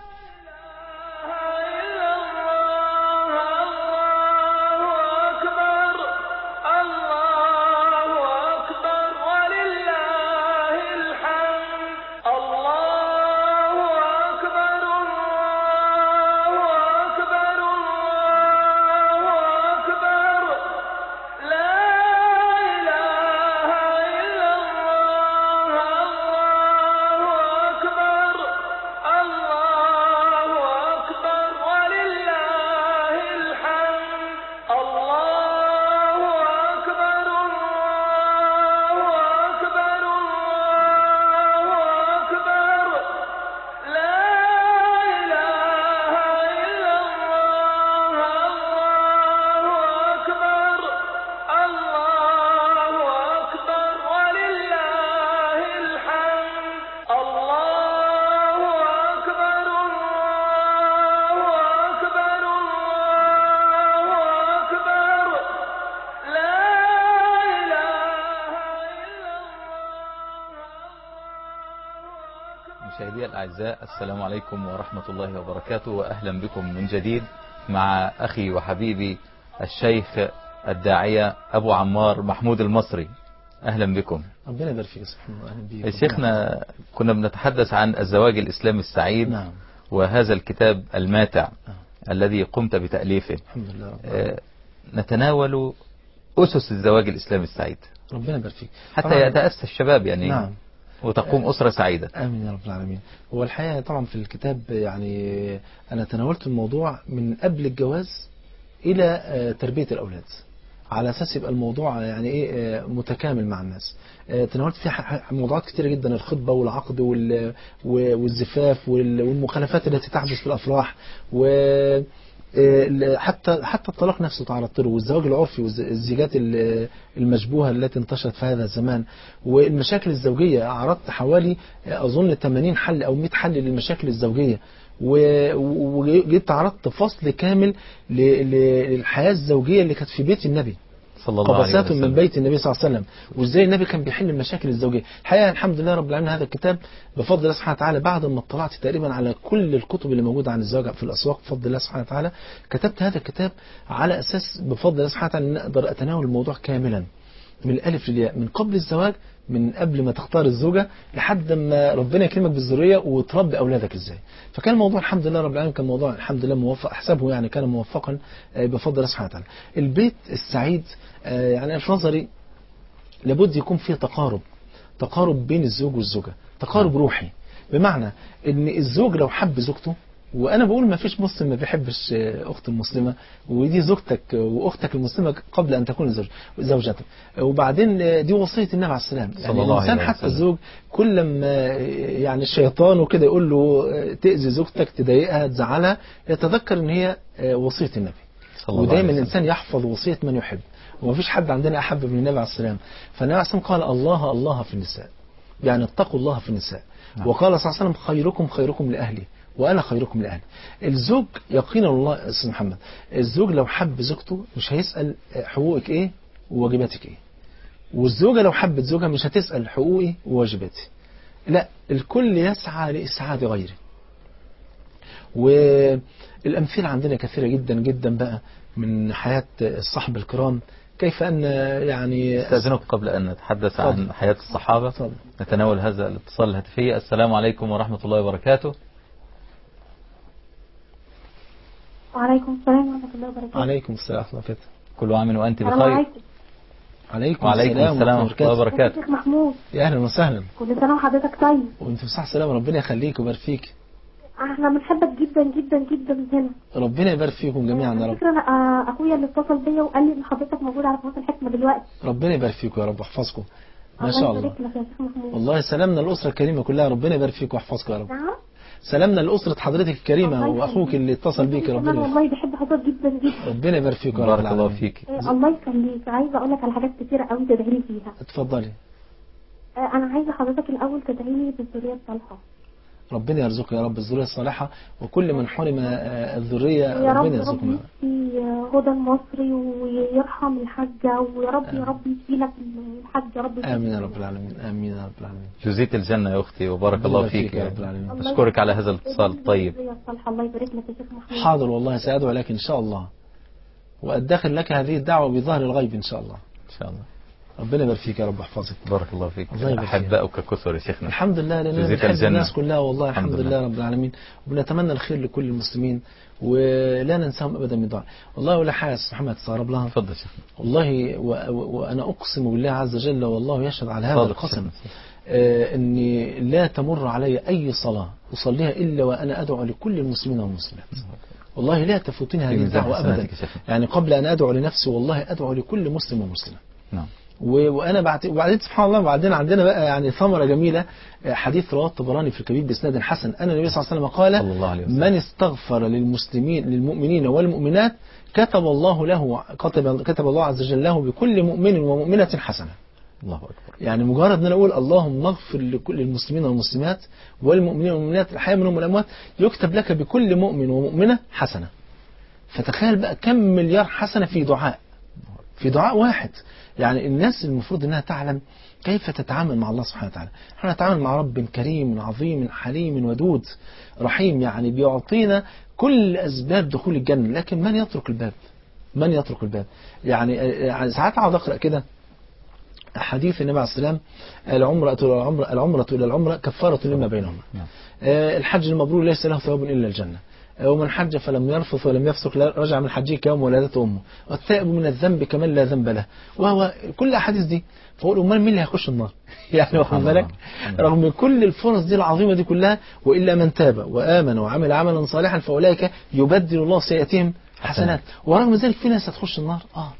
مشاهدي الأعزاء السلام عليكم ورحمة الله وبركاته وأهلا بكم من جديد مع أخي وحبيبي الشيخ الداعية أبو عمار محمود المصري أهلا بكم ربنا يبارك فيك سبحان الله أهلا بيك شيخنا كنا بنتحدث عن الزواج الإسلامي السعيد نعم وهذا الكتاب الماتع آه. الذي قمت بتأليفه الحمد لله رب آه، نتناول أسس الزواج الإسلامي السعيد ربنا يبارك فيك حتى طبعاً- يتأسى الشباب يعني نعم وتقوم أسرة سعيدة آمين يا رب العالمين هو الحقيقة طبعا في الكتاب يعني أنا تناولت الموضوع من قبل الجواز إلى آه، تربية الأولاد على اساس يبقى الموضوع يعني ايه آه، متكامل مع الناس آه، تناولت فيها ح- ح- موضوعات كتيره جدا الخطبه والعقد وال- و- والزفاف وال- والمخالفات التي تحدث في الافراح و آه، حتى حتى الطلاق نفسه تعرضت له والزواج العرفي والزيجات ال- المشبوهه التي انتشرت في هذا الزمان والمشاكل الزوجيه عرضت حوالي آه، اظن 80 حل او 100 حل للمشاكل الزوجيه و- و- وجيت عرضت فصل كامل ل- ل- للحياه الزوجيه اللي كانت في بيت النبي صلى الله عليه قبسات وسلم من بيت النبي صلى الله عليه وسلم وازاي النبي كان بيحل المشاكل الزوجيه الحقيقه الحمد لله رب العالمين هذا الكتاب بفضل الله سبحانه وتعالى بعد ما اطلعت تقريبا على كل الكتب اللي موجوده عن الزواج في الاسواق بفضل الله سبحانه وتعالى كتبت هذا الكتاب على اساس بفضل الله سبحانه وتعالى ان اقدر اتناول الموضوع كاملا من الالف للياء من قبل الزواج من قبل ما تختار الزوجة لحد ما ربنا يكرمك بالذرية وتربي أولادك إزاي فكان الموضوع الحمد لله رب العالمين كان موضوع الحمد لله موفق أحسبه يعني كان موفقا آه، بفضل الله سبحانه وتعالى البيت السعيد آه، يعني في نظري لابد يكون فيه تقارب تقارب بين الزوج والزوجة تقارب روحي بمعنى ان الزوج لو حب زوجته وانا بقول ما فيش مسلم ما بيحبش آه، اخت المسلمه ودي زوجتك آه، واختك المسلمه قبل ان تكون زوج زوجتك وبعدين آه، دي وصيه النبي عليه السلام صلى يعني الله الانسان عليه حتى وسلم. الزوج كل ما آه، يعني الشيطان وكده يقول له آه، تاذي زوجتك تضايقها تزعلها يتذكر ان هي آه، وصيه النبي صلى الله ودايما عليه وسلم. الانسان يحفظ وصيه من يحب ومفيش حد عندنا احب من النبي عليه السلام فالنبي عليه السلام قال الله الله في النساء يعني اتقوا الله في النساء نعم. وقال صلى الله عليه وسلم خيركم خيركم لاهلي وانا خيركم لاهلي الزوج يقينا الله استاذ محمد الزوج لو حب زوجته مش هيسال حقوقك ايه وواجباتك ايه والزوجه لو حبت زوجها مش هتسال حقوقي وواجباتي لا الكل يسعى لاسعاد غيره والأمثلة عندنا كثيرة جدا جدا بقى من حياة الصحب الكرام كيف أن يعني استاذنك قبل ان نتحدث عن اتفضل. حياه الصحابه اتفضل. نتناول هذا الاتصال الهاتفي السلام عليكم ورحمه الله وبركاته وعليكم السلام ورحمة الله وبركاته عليكم السلام ورحمة الله وبركاته كل عام وانت السلام بخير عليكم عليكم, وعليكم السلام ورحمه الله ازيك وبركاته يا شيخ محمود يا أهلا وسهلا كل سنة وحضرتك طيب وانت بصحة سلام ربنا يخليك ويبارك فيك احنا بنحبك جدا جدا جدا هنا ربنا يبارك فيكم جميعا يا على رب فكرة أنا آه، اخويا اللي اتصل بيا وقال لي ان حضرتك موجود على قناة الحكمة دلوقتي ربنا يبارك فيكم يا رب واحفظكم ما الله شاء الله يبارك لك يا شيخ محمود والله سلامنا الأسرة الكريمة كلها ربنا يبارك فيكم ويحفظكم يا رب نعم سلامنا لأسرة حضرتك الكريمة الله وأخوك يخليك. اللي اتصل بيك كمان ربنا والله بحب حضرتك جدا جدا ربنا يبارك فيكم يا رب بارك الله العالمين. فيك آه، الله يخليك عايزة اقول لك على حاجات كتيرة قوي تدعي لي فيها اتفضلي آه، انا عايزة حضرتك الاول تدعي لي بالذرية الصالحة ربنا يرزقك يا رب الذرية الصالحة وكل من حرم آه، الذرية يا رب ربنا رب يرزقكم يا رب. يشفي هدى المصري ويرحم الحاجة ويا رب يا رب يشفي لك الحاج يا رب آمين يا رب العالمين آمين يا رب العالمين جزيت الجنه يا اختي وبارك ربنا الله يبارك فيك يا رب العالمين الله اشكرك على يخليك. هذا الاتصال الطيب الذرية الصالحة الله يبارك لك يا شيخ محمود حاضر والله سأدعو لك إن شاء الله وأدخر لك هذه الدعوة بظهر الغيب إن شاء الله ان شاء الله ربنا يبارك فيك يا رب يحفظك بارك الله فيك الله يبارك فيك. احبائك كثر يا شيخنا الحمد لله لأننا جزيك بنحب الجنة. الناس كلها والله الحمد, الحمد لله لله. رب العالمين وبنتمنى الخير لكل المسلمين ولا ننساهم أبدا من الدعاء والله ولا حاجة يا أستاذ محمد تستغرب لها اتفضل يا شيخ والله و... و... وأنا أقسم بالله عز وجل والله يشهد على هذا اتفضل القسم يا شيخ. آه أني لا تمر علي أي صلاة أصليها إلا وأنا أدعو لكل المسلمين والمسلمات والله لا تفوتني هذه في ميزان الدعوة أبدا حسناتك يا شيخ. يعني قبل أن أدعو لنفسي والله أدعو لكل مسلم ومسلمة نعم و- وانا بعت... وبعدين سبحان الله وبعدين عندنا بقى يعني ثمره جميله آه، حديث رواه الطبراني في الكبير باسناد حسن ان النبي صلى الله عليه وسلم قال صلى الله عليه وسلم. من استغفر للمسلمين للمؤمنين والمؤمنات كتب الله له كتب كتب الله عز وجل له بكل مؤمن ومؤمنه حسنه الله اكبر يعني مجرد ان انا اقول اللهم اغفر لكل المسلمين والمسلمات والمؤمنين والمؤمنات الحياة منهم والاموات يكتب لك بكل مؤمن ومؤمنه حسنه فتخيل بقى كم مليار حسنه في دعاء في دعاء واحد يعني الناس المفروض انها تعلم كيف تتعامل مع الله سبحانه وتعالى احنا نتعامل مع رب كريم عظيم حليم ودود رحيم يعني بيعطينا كل اسباب دخول الجنه لكن من يترك الباب من يترك الباب يعني يعني ساعات اقعد اقرا كده حديث النبي عليه السلام العمرة إلى العمرة العمرة إلى العمرة كفارة لما بينهما نعم. آه، الحج المبرور ليس له ثواب إلا الجنة آه، ومن حج فلم يرفث ولم يفسق لا- رجع من حجه كيوم ولادته أمه والتائب من الذنب كمن لا ذنب له وهو كل الأحاديث دي فقول أمال مين اللي هيخش النار يعني واخد سبحان بالك الله. رغم كل الفرص دي العظيمة دي كلها وإلا من تاب وآمن وعمل عملا صالحا فأولئك يبدل الله سيئاتهم حسنات ورغم ذلك في ناس هتخش النار اه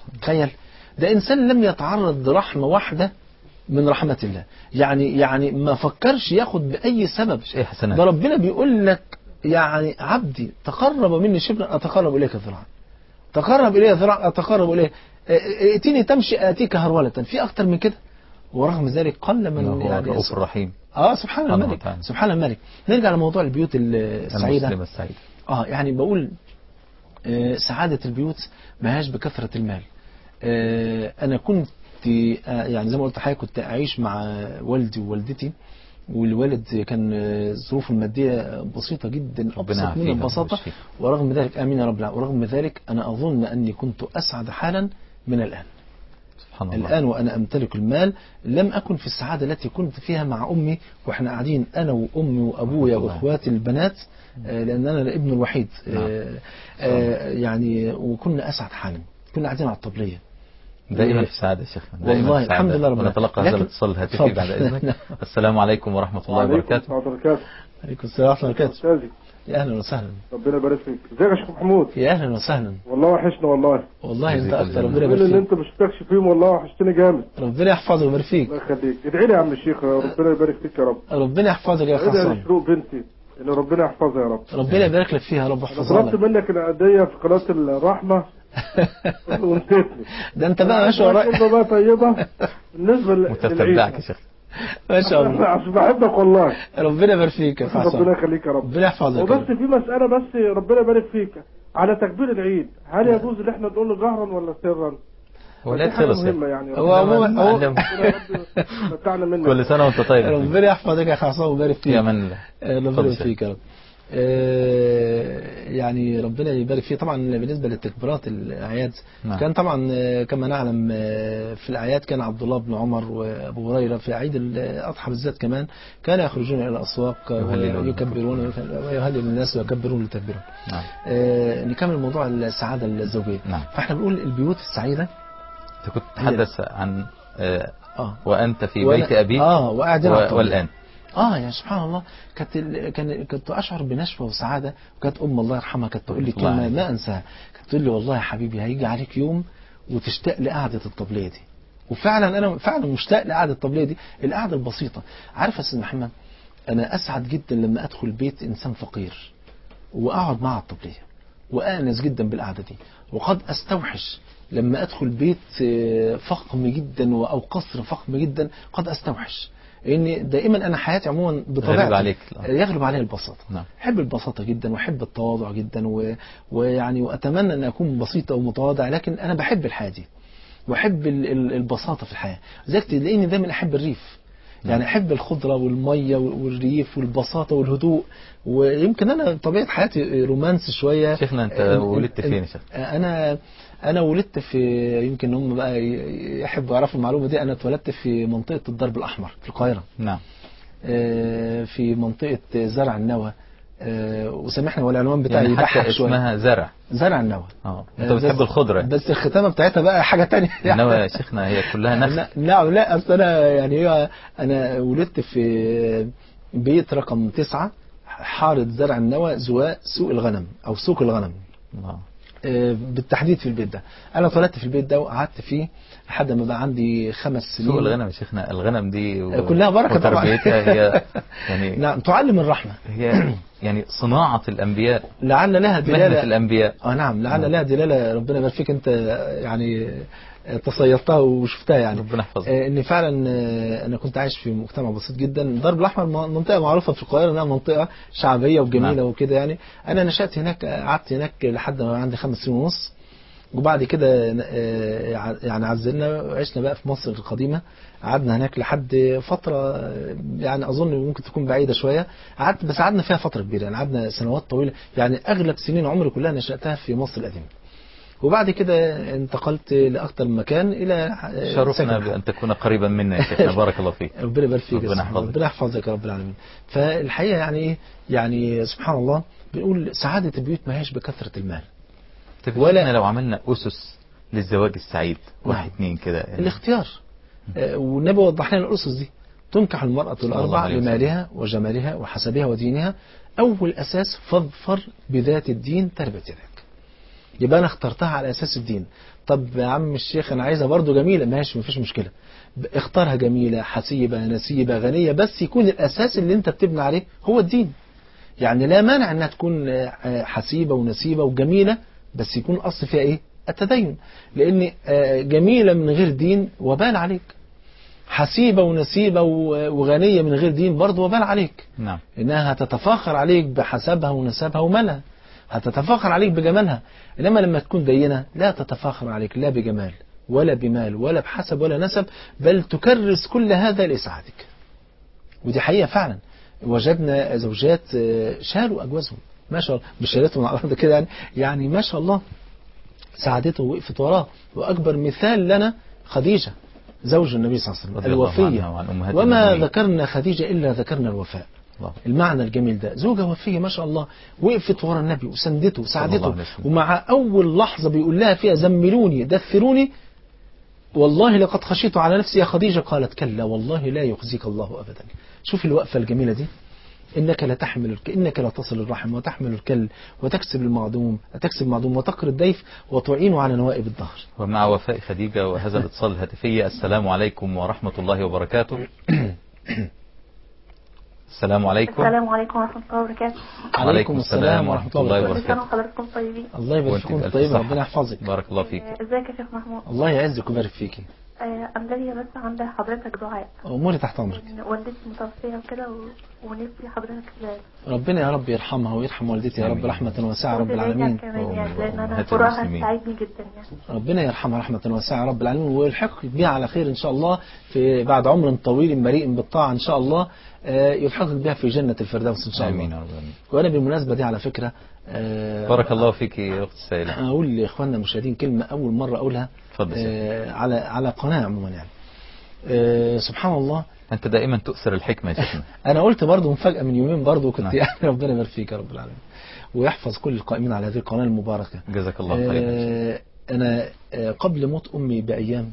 تخيل ده إنسان لم يتعرض لرحمة واحدة من رحمة الله يعني يعني ما فكرش ياخد بأي سبب مش ايه حسنات ده ربنا بيقول لك يعني عبدي تقرب مني شبرا أتقرب إليك ذراعا تقرب إلي ذراعا أتقرب إليه ائتني تمشي آتيك هرولة في أكتر من كده ورغم ذلك قل من هو يعني الرؤوف الرحيم اه سبحان سبحانه الملك وتعالى. سبحان الملك نرجع لموضوع البيوت السعيدة المسلم السعيد اه يعني بقول آه، سعادة البيوت ما هياش بكثرة المال آه، أنا كنت آه، يعني زي ما قلت لحضرتك كنت أعيش مع والدي ووالدتي والوالد كان آه، ظروفه المادية بسيطة جدا ربنا أبسط من يعافيك البساطة ويشفيك. ورغم ذلك آمين يا رب العالمين ورغم ذلك أنا أظن أني كنت أسعد حالا من الآن سبحان الله الآن وأنا أمتلك المال لم أكن في السعادة التي كنت فيها مع أمي وإحنا قاعدين أنا وأمي وأبويا رحمة الله. وإخواتي البنات آه، لأن أنا الابن الوحيد آه، آه، يعني وكنا أسعد حالا كنا قاعدين على الطبلية دائما في سعادة يا شيخنا دائما والله في سعادة. الحمد لله رب العالمين. ونتلقى هذا لكن- الاتصال الهاتفي اتفضل. بعد إذنك السلام عليكم ورحمة الله وعليكم وبركاته السلام ورحمة الله وبركاته عليكم السلام ورحمة الله وبركاته أستاذي يا أهلا وسهلا ربنا يبارك فيك ازيك يا شيخ محمود يا أهلا وسهلا والله وحشنا والله والله أنت يجزيك أكتر الجنة. ربنا كل اللي يبارك فيك انت ما شفتكش فيهم والله وحشتني جامد ربنا يحفظك ويبارك فيك الله يخليك ادعي لي يا عم الشيخ ربنا يبارك فيك يا رب ربنا يحفظك يا أخ ادعي حسام لشروق بنتي ان ربنا يحفظها يا رب ربنا يبارك لك فيها يا رب انا يحفظها طلبت لك منك العادية في قناة الرحمة ونسيتني ده أنت بقى ماشي ورايا كلمة بقى طيبة بالنسبة لل- متتبعك يا للعيد شيخ ما شاء الله عشان بحبك والله ربنا يبارك فيك يا أخ ربنا حسام يخليك يا رب ربنا يحفظك يا وبس رب. في مسألة بس ربنا يبارك فيك على تكبير العيد هل يجوز ان احنا نقوله جهرا ولا سرا؟ هو لا دي حاجة خلص مهمة يعني هو عموما هو معلم. ربنا يا رب متعنا منك كل سنة وانت طيب ربنا يحفظك يا أخ حسام ويبارك فيك يا من الله آه، ربنا اتفضل يبارك فيك يا رب آه، يعني ربنا يبارك فيه طبعا بالنسبة للتكبيرات الأعياد نعم. كان طبعا آه، كما نعلم آه، في الأعياد كان عبد الله بن عمر وأبو هريرة في عيد الأضحى بالذات كمان كانوا يخرجون إلى الأسواق يهللون. ويكبرون ويهلل الناس ويكبرون لتكبيرهم نعم آه، نكمل موضوع السعادة الزوجية نعم. فاحنا بنقول البيوت السعيدة انت كنت تتحدث عن آه، اه وأنت في وأنا- بيت أبيك اه وقاعدين على و- الطاولة. والآن اه يا سبحان الله كانت ال... كان كنت اشعر بنشوه وسعاده وكانت ام الله يرحمها كانت تقول لي الله كلمه عليك. ما انساها كانت تقول لي والله يا حبيبي هيجي عليك يوم وتشتاق لقعده الطبليه دي وفعلا انا فعلا مشتاق لقعده الطبليه دي القعده البسيطه عارف يا استاذ محمد انا اسعد جدا لما ادخل بيت انسان فقير واقعد معه على الطبليه وانس جدا بالقعده دي وقد استوحش لما ادخل بيت آه، فخم جدا و- او قصر فخم جدا قد استوحش لان دائما انا حياتي عموما بطبيعتي غريب عليك. يغلب عليها البساطه نعم. احب البساطه جدا واحب التواضع جدا و... ويعني واتمنى ان اكون بسيط ومتواضع لكن انا بحب الحياه دي واحب ال- ال- البساطه في الحياه لذلك تلاقيني دايما احب الريف يعني احب الخضره والميه والريف والبساطه والهدوء ويمكن انا طبيعه حياتي رومانسي شويه شيخنا أنت ال- ولدت ال- فين يا شيخ؟ انا انا ولدت في يمكن هم بقى ي- يحبوا يعرفوا المعلومه دي انا اتولدت في منطقه الدرب الاحمر في القاهره نعم آه، في منطقه زرع النوى آه، وسامحني والعنوان بتاعي يعني يضحك حتى شويه اسمها زرع زرع النوى اه انت آه، بتحب بس- الخضرة بس الختامه بتاعتها بقى حاجه تانية انما يا شيخنا هي كلها نخل لا لا, لا اصل انا يعني هي انا ولدت في بيت رقم تسعة حارة زرع النوى زواء سوق الغنم او سوق الغنم آه. آه، بالتحديد في البيت ده انا اتولدت في البيت ده وقعدت فيه لحد ما بقى عندي خمس سنين سوق الغنم يا شيخنا الغنم دي و... كلها بركة طبعا. وتربيتها هي يعني نعم تعلم الرحمة هي يعني صناعة الأنبياء لعل لها مهنة دلالة الأنبياء اه نعم لعل لها دلالة ربنا يبارك فيك انت يعني تصيدتها وشفتها يعني ربنا يحفظك آه، ان فعلا آه، انا كنت عايش في مجتمع بسيط جدا الدرب الاحمر م- منطقه معروفه في القاهره انها منطقه شعبيه وجميله نعم. وكده يعني انا نشات هناك آه، قعدت هناك لحد ما عندي خمس سنين ونص وبعد كده آه، ع- يعني عزلنا وعشنا بقى في مصر القديمه قعدنا هناك لحد فتره آه، يعني اظن ممكن تكون بعيده شويه قعدت بس قعدنا فيها فتره كبيره يعني قعدنا سنوات طويله يعني اغلب سنين عمري كلها نشاتها في مصر القديمه وبعد كده انتقلت لاكثر من مكان الى آه، شرفنا سكن. بأن تكون قريبا منا يا شيخنا بارك الله فيك ربنا يبارك فيك يا ربنا سبحان الله. يحفظك. ربنا يحفظك يا رب العالمين فالحقيقه يعني ايه يعني سبحان الله بنقول سعاده البيوت ما هيش بكثره المال طيب ولا- ولا لو عملنا أسس للزواج السعيد واحد نعم. اتنين كده يعني الاختيار آه، والنبي وضح لنا الاسس دي تنكح المراه الله الاربع عليه وسلم. لمالها وجمالها وحسبها ودينها اول اساس فاظفر بذات الدين تربت يدك يبقى انا اخترتها على اساس الدين طب يا عم الشيخ انا عايزها برضو جميله ماشي مفيش مشكله ب- اختارها جميله حسيبه نسيبه غنيه بس يكون الاساس اللي انت بتبني عليه هو الدين يعني لا مانع انها تكون آه، آه، حسيبه ونسيبه وجميله بس يكون الاصل فيها ايه التدين لان آه، جميله من غير دين وبال عليك حسيبه ونسيبه و- وغنيه من غير دين برضه وبال عليك نعم انها هتتفاخر عليك بحسبها ونسبها ومالها هتتفاخر عليك بجمالها انما لما تكون دينه لا تتفاخر عليك لا بجمال ولا بمال ولا بحسب ولا نسب بل تكرس كل هذا لاسعادك ودي حقيقه فعلا وجدنا زوجات آه، شالوا اجوازهم ما شاء الله مش شالتهم على الارض كده يعني يعني ما شاء الله ساعدته ووقفت وراه واكبر مثال لنا خديجه زوج النبي صلى الله عليه وسلم رضي الله الوفيه عنها وعن أمهات وما المؤمنين. ذكرنا خديجه الا ذكرنا الوفاء الله المعنى الجميل ده زوجة وفية ما شاء الله وقفت ورا النبي وسندته الله وساعدته عليه وسلم. ومع أول لحظة بيقول لها فيها زملوني دثروني والله لقد خشيت على نفسي يا خديجة قالت كلا والله لا يخزيك الله أبدا شوف الوقفة الجميلة دي إنك لا تحمل الك... إنك لا تصل الرحم وتحمل الكل وتكسب المعدوم تكسب المعدوم وتقر الضيف وتعين على نوائب الدهر ومع وفاء خديجة وهذا الاتصال الهاتفي السلام عليكم ورحمة الله وبركاته السلام عليكم السلام عليكم ورحمة الله وبركاته عليكم السلام ورحمة الله كل وبركاته سنة وحضراتكم طيبين الله يبارك وأنت فيكم بألف طيب صحة. ربنا يحفظك بارك الله فيك آه، ازيك يا شيخ محمود الله يعزك ويبارك فيكي آه، أملية بس عند حضرتك دعاء أموري تحت أمرك وإن والدتي متوفية وكده و- ونفسي حضرتك ل- ربنا يا رب يرحمها ويرحم والدتي يا رب آمين. رحمة واسعة يا رب وتدعي لها العالمين كمان يعني لأن أنا وأمهات قراءها المسلمين. تساعدني جدا يعني ربنا يرحمها رحمة واسعة يا رب العالمين ويلحقك بها على خير إن شاء الله في بعد عمر طويل مريء بالطاعة إن شاء الله آه، يلحقك بها في جنة الفردوس إن شاء آمين الله يا رب العالمين. وأنا بالمناسبة دي على فكرة آه، بارك الله فيك يا أخت السائلة أقول لإخواننا المشاهدين كلمة أول مرة أقولها اتفضل يا آه، على على قناة عموما يعني آه، سبحان الله أنت دائما تؤثر الحكمة يا شيخنا انا قلت برضه مفاجاه من يومين برضه كنت نعم. يعني ربنا يبارك فيك يا رب العالمين ويحفظ كل القائمين على هذه القناه المباركه جزاك الله خيرا آه انا آه قبل موت امي بايام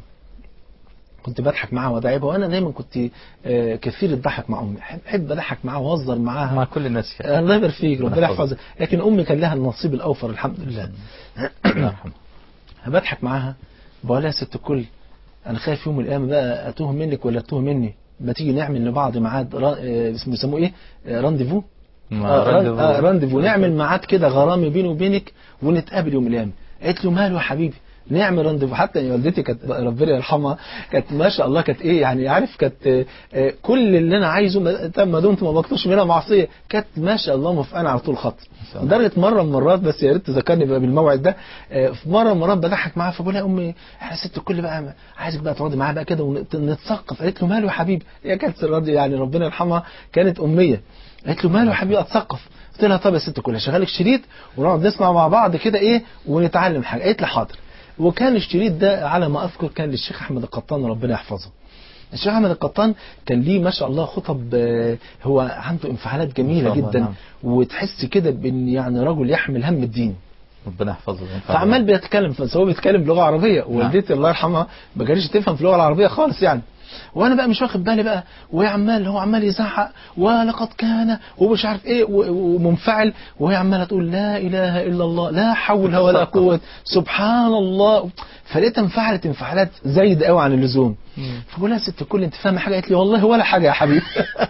كنت بضحك معاها وداعبها وانا دايما كنت آه كثير الضحك مع امي أحب- احب اضحك معاها واهزر معاها مع كل الناس آه الله يبارك فيك ربنا ربنا يحفظك. يحفظك لكن امي كان لها النصيب الاوفر الحمد لله الله يرحمه بضحك معاها بقول لها يا ست الكل انا خايف يوم من الايام بقى اتوه منك ولا اتوه مني ما تيجي نعمل لبعض ميعاد را- آه، اسمه بيسموه ايه آه، رانديفو مع آه، ران- رانديفو. آه، رانديفو نعمل ميعاد كده غرامي بيني وبينك ونتقابل يوم من الايام قالت له ماله يا حبيبي نعمل رانديفو حتى والدتي كانت ربنا يرحمها كانت ما شاء الله كانت ايه يعني عارف كانت آه، آه، كل اللي انا عايزه ما تم- ما دمت ما بطلش منها معصيه كانت ما شاء الله موافقاني على طول خط شاء الله. لدرجه مره من المرات بس يا ريت تذكرني بقى بالموعد ده آه، في مره من المرات بضحك معاها فبقول لها يا امي احنا ست الكل بقى عايزك بقى تقعدي معايا بقى كده ونتثقف قالت له ماله يا حبيبي هي كانت راضية يعني ربنا يرحمها كانت اميه قالت له ماله يا حبيبي اتثقف قلت لها طب يا ست الكل هشغلك شريط ونقعد نسمع مع بعض كده ايه ونتعلم حاجه قالت لي حاضر وكان الشريط ده على ما اذكر كان للشيخ احمد القطان ربنا يحفظه الشيخ احمد القطان كان ليه ما شاء الله خطب آه، هو عنده انفعالات جميله ما شاء الله، جدا نعم. وتحس كده بان يعني رجل يحمل هم الدين ربنا يحفظه وينفع فعمال بيتكلم بس هو بيتكلم بلغه عربيه والدتي الله يرحمها ما كانتش تفهم في اللغه العربيه خالص يعني وانا بقى مش واخد بالي بقى وهي عمال هو عمال يزعق ولقد كان ومش عارف ايه و- ومنفعل وهي عماله تقول لا اله الا الله لا حول ولا قوه سبحان الله فلقيتها انفعلت انفعالات زايده قوي عن اللزوم فبقول لها يا ست الكل انت فاهمه حاجه قالت لي والله ولا حاجه يا حبيبي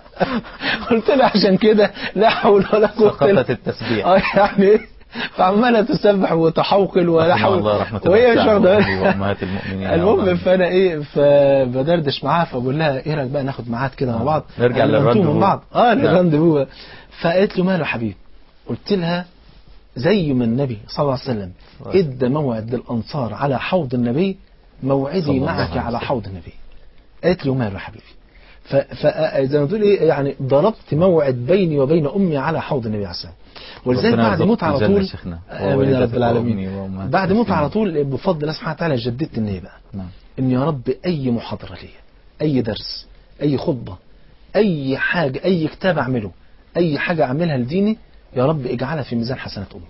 قلت لها عشان كده لا حول ولا قوه الا سقطت التسبيح اه يعني فعماله تسبح وتحوقل ولا رحمه حول الله رحمة وهي مش واسعة واخده وأهله بالها. وأمهات المؤمنين يا المهم الله. فانا ايه فبدردش معاها فبقول لها ايه رايك بقى ناخد ميعاد كده مع آه. بعض نرجع قبل ما نتوه للرانديفو. من بعض اه نعم. للرانديفو فقالت له ماله يا حبيبي قلت لها زي ما النبي صلى الله عليه وسلم ادى موعد للانصار على حوض النبي صلى موعدي الله معك عليه على وسلم. حوض النبي قالت له ماله يا حبيبي ف- فزي ما تقول ايه يعني ضربت موعد بيني وبين امي على حوض النبي عليه الصلاه والسلام ولذلك ربنا بعد يرزقك موت على الجنة طول يا شيخنا. امين يا ووالدتك رب العالمين وأمي وأمهات بعد موت المسلمين. على طول بفضل الله سبحانه وتعالى جددت النية بقى نعم ان يا رب اي محاضره ليا اي درس اي خطبه اي حاجه اي كتاب اعمله اي حاجه اعملها لديني يا رب اجعلها في ميزان حسنات امي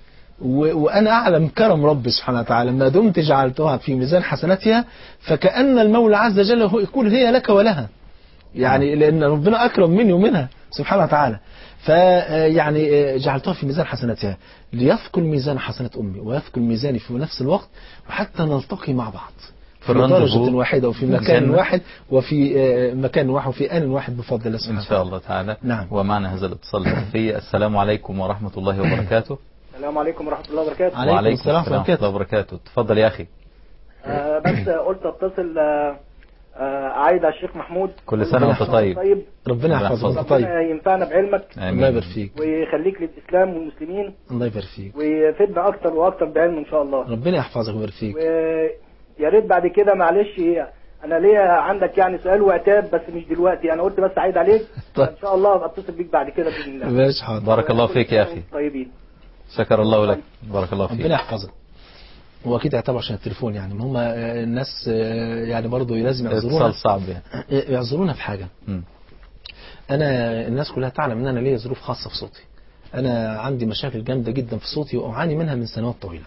و- وانا اعلم كرم رب سبحانه وتعالى ما دمت جعلتها في ميزان حسناتها فكأن المولى عز وجل هو يقول هي لك ولها يعني لان ربنا اكرم مني ومنها سبحانه وتعالى فيعني جعلتها في ميزان حسناتها ليثقل ميزان حسنات أمي ويثقل ميزاني في نفس الوقت وحتى نلتقي مع بعض في الرندفو درجة واحدة وفي مكان الجنة. واحد وفي آه، مكان واحد وفي آن واحد بفضل الله سبحانه إن شاء الله تعالى نعم. ومعنا هذا الاتصال الهاتفي السلام عليكم ورحمة الله وبركاته السلام عليكم ورحمة الله وبركاته عليكم السلام ورحمة الله ورحمة الله وبركاته تفضل يا أخي آه بس قلت اتصل آه آه أعيد على الشيخ محمود كل سنة وأنت طيب طيب ربنا ربنا يحفظك يحفظك. طيب ربنا ينفعنا بعلمك الله آمين يبارك فيك ويخليك للإسلام والمسلمين الله يبارك فيك ويفيدنا أكتر وأكتر بعلم إن شاء الله ربنا يحفظك ويبارك فيك ويا ريت بعد كده معلش أنا ليا عندك يعني سؤال وعتاب بس مش دلوقتي أنا قلت بس أعيد عليك طيب. إن شاء الله أبقى أتصل بيك بعد كده بإذن الله ماشي حاضر بارك الله فيك يا كل سنة أخي وأنتم طيبين شكر الله لك بارك الله فيك ربنا يحفظك هو اكيد اعتبر عشان التليفون يعني ما هم آه، الناس آه، يعني برضه لازم يعذرونا اتصال صعب يعني يعذرونا في حاجه مم. انا الناس كلها تعلم ان انا ليا ظروف خاصه في صوتي انا عندي مشاكل جامده جدا في صوتي واعاني منها من سنوات طويله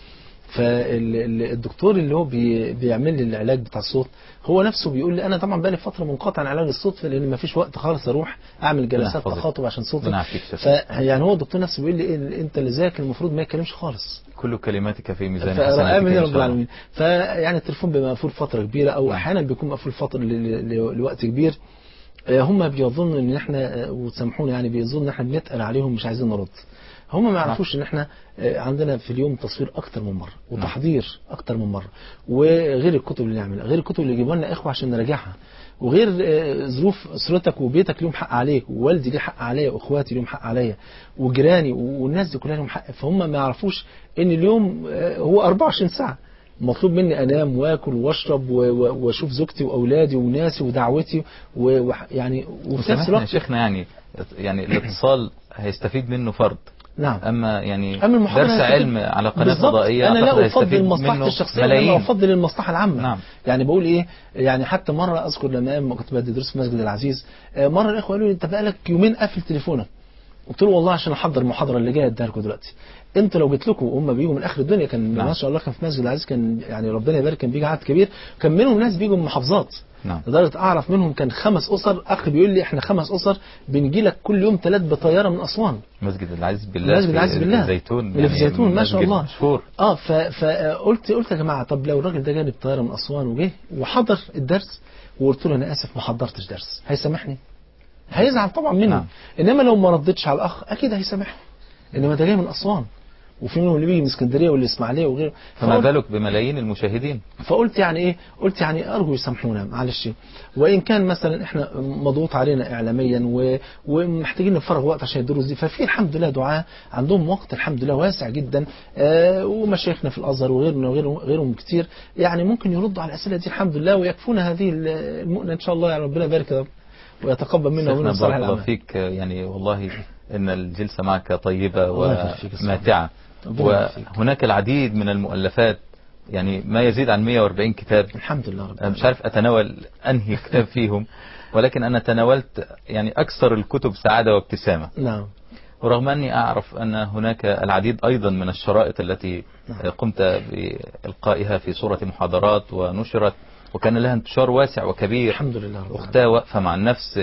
فالدكتور اللي هو بي بيعمل لي العلاج بتاع الصوت هو نفسه بيقول لي انا طبعا بقالي فتره منقطع عن علاج الصوت لان ما فيش وقت خالص اروح اعمل جلسات يحفظك. تخاطب عشان صوتي ربنا يعافيك شفاء. فيعني هو الدكتور نفسه بيقول لي إيه انت اللي ذاك المفروض ما يتكلمش خالص كل كلماتك في ميزان فآمن يا حسناتك إن رب شاء الله العالمين فيعني التليفون بيبقى مقفول فترة كبيرة أو أحيانا بيكون مقفول فترة ل- ل- لوقت كبير آه، هم بيظنوا ان احنا آه، وتسامحوني يعني بيظنوا ان احنا بنتقل عليهم مش عايزين نرد هم ما يعرفوش ان احنا آه، عندنا في اليوم تصوير اكتر من مره وتحضير اكتر من مره وغير الكتب اللي نعملها غير الكتب اللي يجيبوا لنا اخوه عشان نراجعها وغير آه، ظروف اسرتك وبيتك ليهم حق عليك ووالدي ليه حق عليا واخواتي ليهم حق عليا وجيراني والناس دي كلها لهم حق فهم ما يعرفوش ان اليوم آه، هو 24 ساعه مطلوب مني انام واكل واشرب و- و- واشوف زوجتي واولادي وناسي ودعوتي ويعني وفي نفس وسامحنا يا الوقت شيخنا يعني يعني الاتصال هيستفيد منه فرد نعم اما يعني أما المحاضرة درس هيستفيد- علم على قناه بالظبط. فضائيه انا أعتقد لا هيستفيد افضل مصلحتي منه الشخصيه انا ملايين افضل المصلحه العامه نعم. يعني بقول ايه يعني حتى مره اذكر لما أيام ما كنت بدي دروس في مسجد العزيز آه، مره الاخوه قالوا لي انت بقالك يومين قافل تليفونك قلت له والله عشان احضر المحاضره اللي جايه اديها لكم دلوقتي انتوا لو جيت لكم وهم بيجوا من اخر الدنيا كان نعم. ما شاء الله كان في مسجد العزيز كان يعني ربنا يبارك كان بيجي عدد كبير كان منهم ناس بيجوا من محافظات نعم لدرجه اعرف منهم كان خمس اسر اخ بيقول لي احنا خمس اسر بنجي لك كل يوم ثلاث بطياره من اسوان مسجد العزيز بالله مسجد في- العزيز بالله. في الزيتون اللي في الزيتون، ما شاء مسجد الله. مشهور اه ف- فقلت قلت يا جماعه طب لو الراجل ده جاني بطياره من اسوان وجه وحضر الدرس وقلت له انا اسف ما حضرتش درس هيسامحني؟ هيزعل طبعا مني نعم. انما لو ما ردتش على الاخ اكيد هيسامحني انما ده جاي من اسوان وفي منهم اللي بيجي من اسكندريه واللي اسماعيليه وغيره فما فقلت- بالك بملايين المشاهدين فقلت يعني ايه قلت يعني ارجو يسامحونا معلش وان كان مثلا احنا مضغوط علينا اعلاميا و... ومحتاجين نفرغ وقت عشان الدروس دي ففي الحمد لله دعاء عندهم وقت الحمد لله واسع جدا آه ومشايخنا في الازهر وغيرنا وغيرهم غيرهم كتير يعني ممكن يردوا على الاسئله دي الحمد لله ويكفونا هذه المؤنه ان شاء الله يعني ربنا يبارك يا رب ويتقبل منا شيخنا ومنهم صالح بارك الله الاعمال فيك يعني والله ان الجلسه معك طيبه الله يبارك فيك يا صاحبي. وماتعه ربنا يبارك فيك. وهناك العديد من المؤلفات يعني ما يزيد عن 140 كتاب الحمد لله رب أنا مش عارف اتناول انهي كتاب فيهم ولكن انا تناولت يعني اكثر الكتب سعاده وابتسامه نعم ورغم اني اعرف ان هناك العديد ايضا من الشرائط التي قمت بالقائها في صوره محاضرات ونشرت وكان لها انتشار واسع وكبير الحمد لله رب العالمين. اختها واقفه مع النفس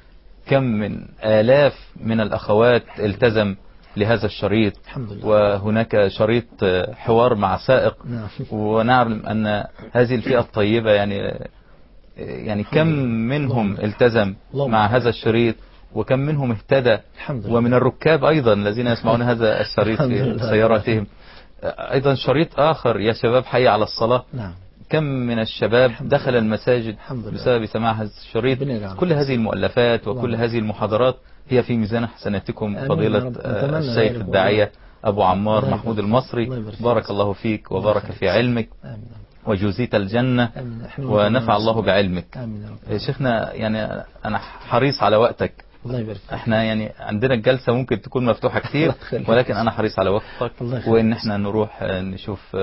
كم من الاف من الاخوات التزم لهذا الشريط الحمد لله وهناك شريط حوار مع سائق نعم ونعلم ان هذه الفئه الطيبه يعني يعني كم منهم التزم اللهم مع هذا الشريط وكم منهم اهتدى الحمد لله ومن الركاب ايضا الذين يسمعون هذا الشريط الحمد في لله. سياراتهم ايضا شريط اخر يا شباب حي على الصلاه نعم كم من الشباب الحمد دخل لله. المساجد الحمد لله. بسبب سماع هذا الشريط ربنا يجعله. كل هذه المؤلفات وكل اللهم. هذه المحاضرات هي في ميزان حسناتكم آمين يا فضيلة رب. آه، نتمنى الشيخ ذلك الداعية أبو عمار الله محمود يبارك فيك. المصري الله يبارك فيك. بارك الله فيك وبارك الله في يخليك. علمك امين وجزيت الجنة امين إحنا ونفع الله بعلمك امين يا رب يا شيخنا يعني أنا حريص على وقتك الله يبارك فيك احنا يعني عندنا الجلسة ممكن تكون مفتوحة كتير الله يخليك. ولكن أنا حريص على وقتك الله يخليك. وإن احنا نروح آه، نشوف آه،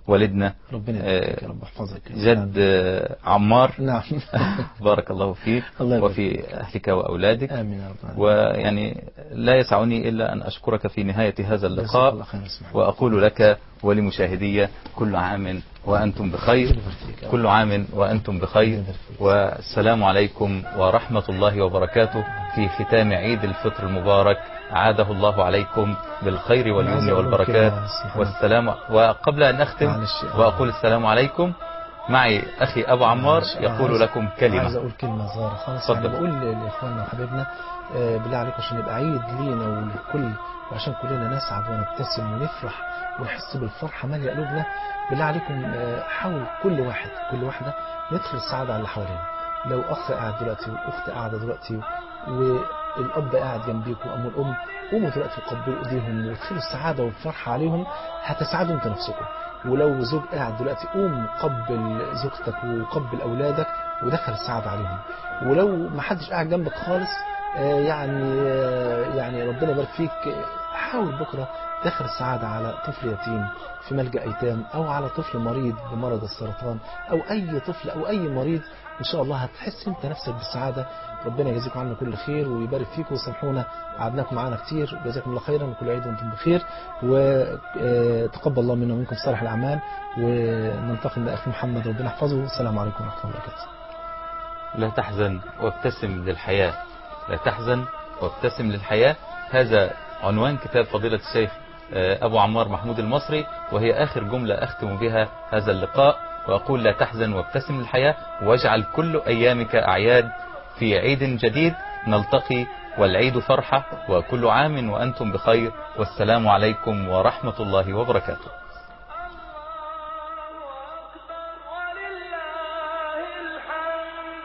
ربنا آه، يبارك يا رب يحفظك جد آه، عمار نعم بارك الله فيك الله يبارك وفي أهلك وأولادك آمين يا رب العالمين. ويعني لا يسعني إلا أن أشكرك في نهاية هذا جزاك اللقاء الله خير اسمح وأقول لك ولمشاهدي كل عام وأنتم بخير كل عام وأنتم بخير والسلام عليكم ورحمة الله وبركاته في ختام عيد الفطر المبارك عاده الله عليكم بالخير عايز واليمن أقول والبركات كلمة اسمح لي. والسلام وقبل أن أختم معلش. وأقول السلام عليكم معي أخي أبو عمار معلش. يقول عايز- لكم عايز كلمة اقول كلمه صغيره خالص اتفضل. يعني بقول لاخواننا وحبايبنا آه، بالله عليكم عشان يبقى عيد لينا وللكل وعشان كلنا نسعد ونبتسم ونفرح ونحس بالفرحه ماليه قلوبنا بالله عليكم آه، حاول كل واحد كل واحده ندخل السعاده على اللي حوالينا لو اخ قاعد دلوقتي واخت قاعده دلوقتي والاب قاعد جنبيكم ام الام قوموا دلوقتي وقبلوا ايديهم وادخلوا السعاده والفرحه عليهم هتسعدوا انتوا نفسكم ولو زوج قاعد دلوقتي قوم قبل زوجتك وقبل اولادك ودخل السعادة عليهم ولو ما حدش قاعد جنبك خالص آه، يعني آه، يعني ربنا يبارك فيك آه، حاول بكرة دخل السعادة على طفل يتيم في ملجأ أيتام أو على طفل مريض بمرض السرطان أو أي طفل أو أي مريض إن شاء الله هتحس أنت نفسك بالسعادة ربنا يجزيكم عنا كل خير ويبارك فيكم وسامحونا قعدناكم معانا كتير جزاكم الله خيرا وكل عيد وانتم بخير وتقبل الله منا ومنكم صالح الأعمال وننتقل لأخي محمد ربنا يحفظه والسلام عليكم ورحمة الله وبركاته لا تحزن وابتسم للحياة لا تحزن وابتسم للحياة هذا عنوان كتاب فضيلة الشيخ آه، أبو عمار محمود المصري وهي آخر جملة أختم بها هذا اللقاء وأقول لا تحزن وابتسم للحياة واجعل كل أيامك أعياد في عيد جديد نلتقي والعيد فرحة وكل عام وأنتم بخير والسلام عليكم ورحمة الله وبركاته